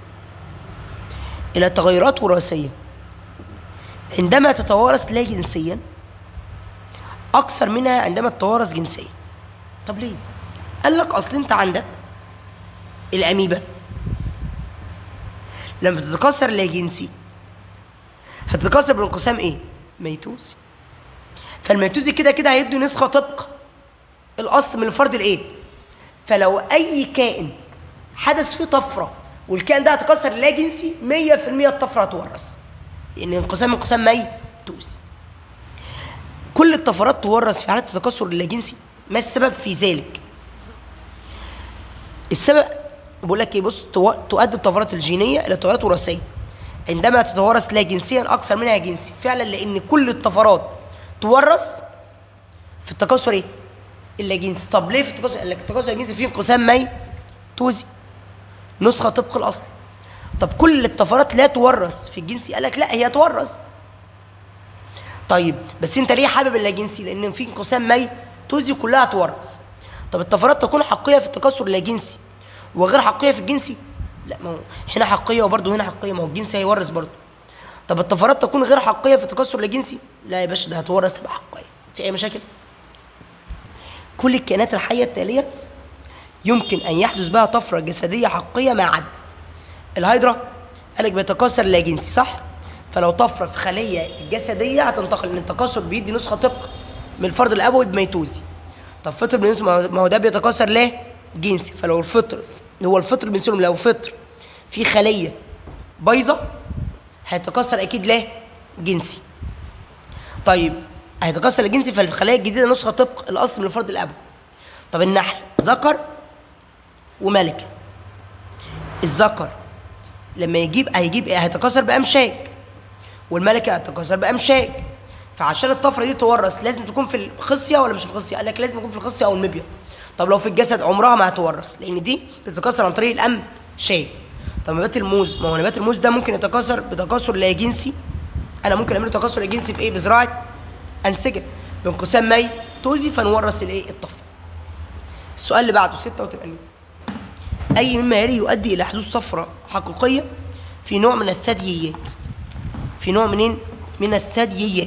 الى تغيرات وراثيه عندما تتوارث لا جنسيا اكثر منها عندما تتوارث جنسيا طب ليه قال لك اصل انت عندك الاميبا لما تتكاثر لا جنسي هتتكاثر بانقسام ايه ميتوزي فالميتوزي كده كده هيدي نسخه طبق الاصل من الفرد الايه فلو اي كائن حدث فيه طفره والكائن ده هتكسر لا جنسي 100% الطفره هتورث لان انقسام انقسام ميتوزي كل الطفرات تورث في حالة التكسر اللاجنسي ما السبب في ذلك السبب بقول لك ايه بص تو- تؤدي الطفرات الجينيه الى تغيرات وراثيه عندما تتوارث لا جنسيا اكثر منها جنسي فعلا لان كل الطفرات تورث في التكاثر ايه اللاجنسي طب ليه في التكاثر قال لك التكاثر الجنسي فيه انقسام ميتوزي نسخه طبق الاصل طب كل الطفرات لا تورث في الجنسي قال لك لا هي تورث طيب بس انت ليه حابب اللاجنسي لان في انقسام ميتوزي كلها تورث طب الطفرات تكون حقيقيه في التكاثر اللاجنسي وغير حقيقيه في الجنسي لا ما هو هنا حقيقيه وبرضه هنا حقيقيه ما هو الجنسي هيورث برضه طب الطفرات تكون غير حقيقيه في التكاثر اللاجنسي لا يا باشا ده هتورث تبقى حقيقيه في اي مشاكل كل الكائنات الحيه التاليه يمكن ان يحدث بها طفره جسديه حقيقيه ما عدا الهيدرا قال لك بيتكاثر لا جنسي صح فلو طفره في خليه جسديه هتنتقل لان التكاثر بيدي نسخه طبق من الفرد الابوي بميتوزي طب فطر بنسلم ما هو ده بيتكاثر لا جنسي فلو الفطر هو الفطر بنسلم لو فطر في خليه بايظه هيتكاثر اكيد لا جنسي طيب هيتكاثر الجنسي فالخلايا الجديده نسخه طبق الاصل من الفرد الابوي طب النحل ذكر وملكه الذكر لما يجيب هيجيب ايه هيتكاثر بامشاج والملكه هتتكاثر بامشاج فعشان الطفره دي تورث لازم تكون في الخصيه ولا مش في الخصيه قال لك لازم يكون في الخصيه او المبيض طب لو في الجسد عمرها ما هتورث لان دي بتتكاثر عن طريق الامشاج طب نبات الموز ما هو نبات الموز ده ممكن يتكاثر بتكاثر لا جنسي انا ممكن اعمله تكاثر لا جنسي في ايه بزراعه انسجه بانقسام ميتوزي فنورث الايه الطفره السؤال اللي بعده 86 أي مما يلي يؤدي إلى حدوث طفرة حقيقية في نوع من الثدييات في نوع منين؟ من الثدييات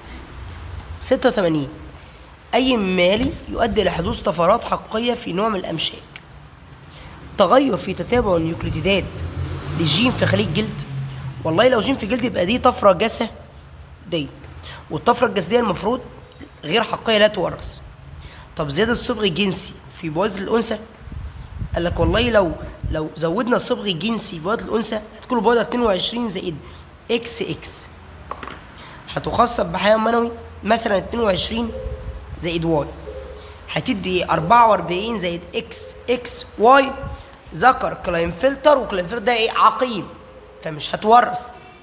86 أي مما يلي يؤدي إلى حدوث طفرات حقيقية في نوع من الأمشاج تغير في تتابع النيوكليتيدات لجين في خلية جلد والله لو جين في جلد يبقى دي طفرة جسدية والطفرة الجسدية المفروض غير حقيقية لا تورث طب زيادة الصبغ الجنسي في بوادة الأنثى قال لك والله لو لو زودنا الصبغ الجنسي في بوادة الأنثى هتكون البوادة 22 زائد اكس اكس هتخصب بحيوان منوي مثلا 22 زائد واي هتدي 44 زائد اكس اكس واي ذكر كلاين فلتر وكلاين فلتر ده ايه عقيم فمش هتورث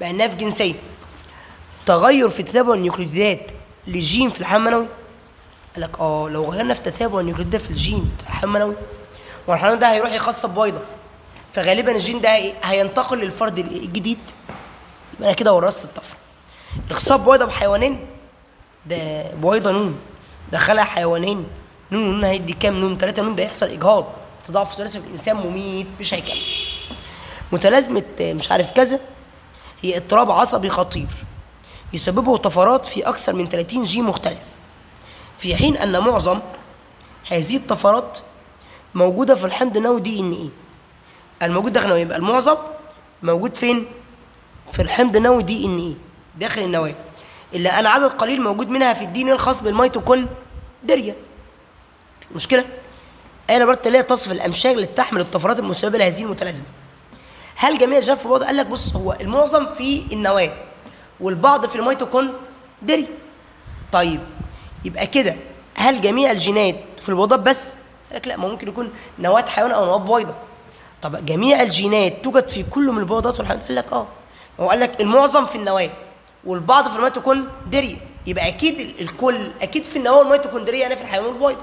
مع انها في جنسيه تغير في تتابع النيوكليوتيدات لجين في الحمل المنوي قال لك اه لو غيرنا في تتابع النيوكليوتيدات في الجين بتاع الحمل المنوي والحيوان ده هيروح يخصب بويضه فغالبا الجين ده هي- هينتقل للفرد الجديد يبقى انا كده ورثت الطفره اخصاب بويضه بحيوانين ده بويضه نون دخلها حيوانين نون ونون هيدي كام نون ثلاثة نون ده يحصل اجهاض تضاعف ثلاثي في الانسان مميت مش هيكمل متلازمه آه، مش عارف كذا هي اضطراب عصبي خطير يسببه طفرات في اكثر من 30 جين مختلف في حين ان معظم هذه الطفرات موجوده في الحمض النووي دي ان ايه الموجود داخل النواه يبقى المعظم موجود فين في الحمض النووي دي ان ايه داخل النواه الا ان عدد قليل موجود منها في الدين الخاص بالميتوكوندريا مشكله آية نمرة التالية تصف الأمشاج التي تحمل الطفرات المسببة لهذه المتلازمة. هل جميع الجينات في البويضة؟ قال لك بص هو المعظم في النواة والبعض في الميتوكوندريا. طيب يبقى كده هل جميع الجينات في البويضات بس؟ قال لك لا ما ممكن يكون نواة حيوان أو نواة بويضة. طب جميع الجينات توجد في كل من البويضات والحيوانات؟ قال لك اه. هو قال لك المعظم في النواة والبعض في الميتوكوندريا. يبقى أكيد ال- الكل أكيد في النواة والميتوكوندريا يعني في الحيوان والبويضة.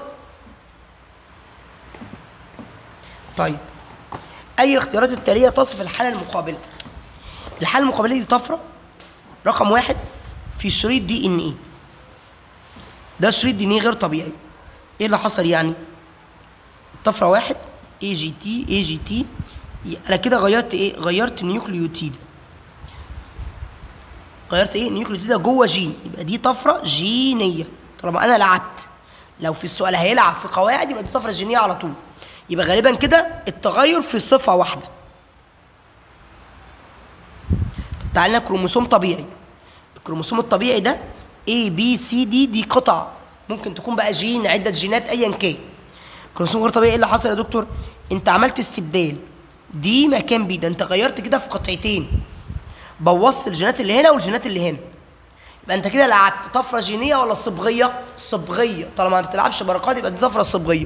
طيب اي الاختيارات التاليه تصف الحاله المقابله الحاله المقابله دي طفره رقم واحد في شريط دي ان ايه ده شريط دي ان ايه غير طبيعي ايه اللي حصل يعني طفره واحد اي جي تي اي جي تي انا كده غيرت ايه غيرت نيوكليوتيد غيرت ايه نيوكليوتيد جوه جين يبقى دي طفره جينيه طالما انا لعبت لو في السؤال هيلعب في قواعد يبقى دي طفره جينيه على طول يبقى غالبا كده التغير في صفه واحده طب تعالى لنا كروموسوم طبيعي الكروموسوم الطبيعي ده A B C D دي قطع ممكن تكون بقى جين عده جينات ايا كان كروموسوم غير طبيعي ايه اللي حصل يا دكتور انت عملت استبدال دي مكان بي ده انت غيرت كده في قطعتين بوظت الجينات اللي هنا والجينات اللي هنا يبقى انت كده لعبت طفره جينيه ولا صبغيه صبغيه طالما ما بتلعبش بركات يبقى دي طفره صبغيه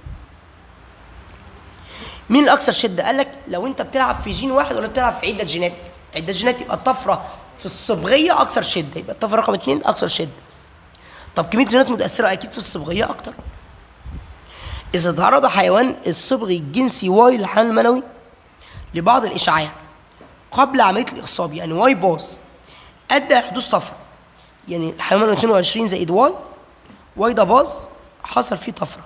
مين الاكثر شده قال لك لو انت بتلعب في جين واحد ولا بتلعب في عده جينات عده جينات يبقى الطفره في الصبغيه اكثر شده يبقى الطفره رقم اثنين اكثر شده طب كميه جينات متاثره اكيد في الصبغيه اكتر اذا تعرض حيوان الصبغي الجنسي واي للحمل المنوي لبعض الاشعاع قبل عمليه الاخصاب يعني واي باص ادى لحدوث طفره يعني الحيوان 22 زائد واي واي ده باظ حصل فيه طفره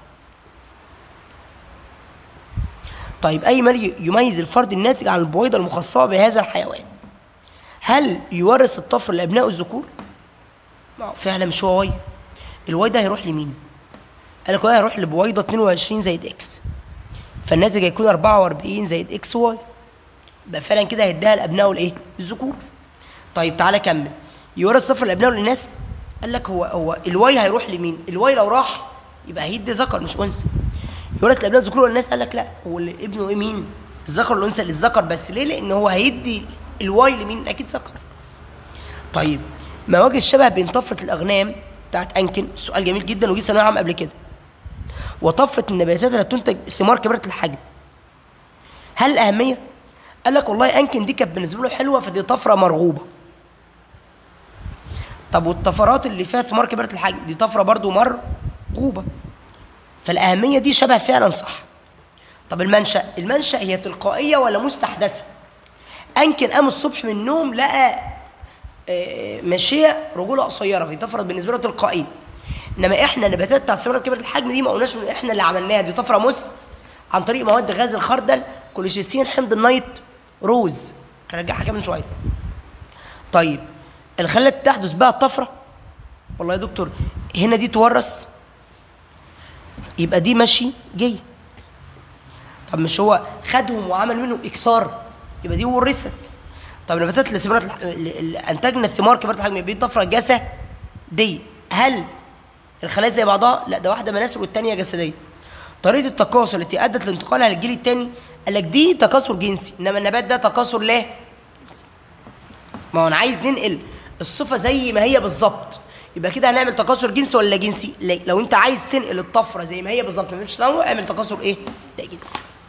طيب اي ما يميز الفرد الناتج عن البويضه المخصبه بهذا الحيوان هل يورث الطفل لابنائه الذكور ما هو فعلا مش هو واي الواي ده هيروح لمين قال لك هو هيروح لبويضه 22 زائد اكس فالناتج هيكون 44 زائد اكس واي يبقى فعلا كده هيديها لابنائه الايه الذكور طيب تعالى كمل يورث طفل لابنائه الاناث قال لك هو هو الواي هيروح لمين الواي لو راح يبقى هيدي ذكر مش انثى يورث لابناء الذكور والناس قال لك لا هو اللي ابنه ايه مين الذكر والانثى للذكر بس ليه لان هو هيدي الواي لمين اكيد ذكر طيب ما وجه الشبه بين طفره الاغنام بتاعت انكن سؤال جميل جدا وجه ثانويه عام قبل كده وطفره النباتات التي تنتج ثمار كبيره الحجم هل الاهميه قال لك والله انكن دي كانت بالنسبه له حلوه فدي طفره مرغوبه طب والطفرات اللي فيها ثمار كبيره الحجم دي طفره برضو مرغوبه فالأهمية دي شبه فعلا صح طب المنشأ المنشأ هي تلقائية ولا مستحدثة أنكن قام الصبح من النوم لقى آه، ماشية رجولة قصيرة في طفرة بالنسبة له تلقائية إنما إحنا النباتات بتاعت ثمرات كبيرة الحجم دي ما قلناش إن إحنا اللي عملناها دي طفرة مس عن طريق مواد غاز الخردل كوليشيسين حمض النيت روز هرجعها كمان شوية طيب اللي خلت تحدث بقى الطفرة والله يا دكتور هنا دي تورث يبقى دي ماشي جاي طب مش هو خدهم وعمل منهم اكثار يبقى دي ورثت طب النباتات اللي ثمرت الح- اللي اللي انتجنا الثمار كبيره الحجم يبقى دي طفره جسديه هل الخلايا زي بعضها؟ لا ده واحده مناسل والثانيه جسديه طريقه التكاثر التي ادت لانتقالها للجيل الثاني قال لك دي تكاثر جنسي انما النبات ده تكاثر لا ما هو انا عايز ننقل الصفه زي ما هي بالظبط يبقى كده هنعمل تكاثر جنسي ولا جنسي لا، لو انت عايز تنقل الطفره زي ما هي بالظبط مش نوع اعمل تكاثر ايه لا جنسي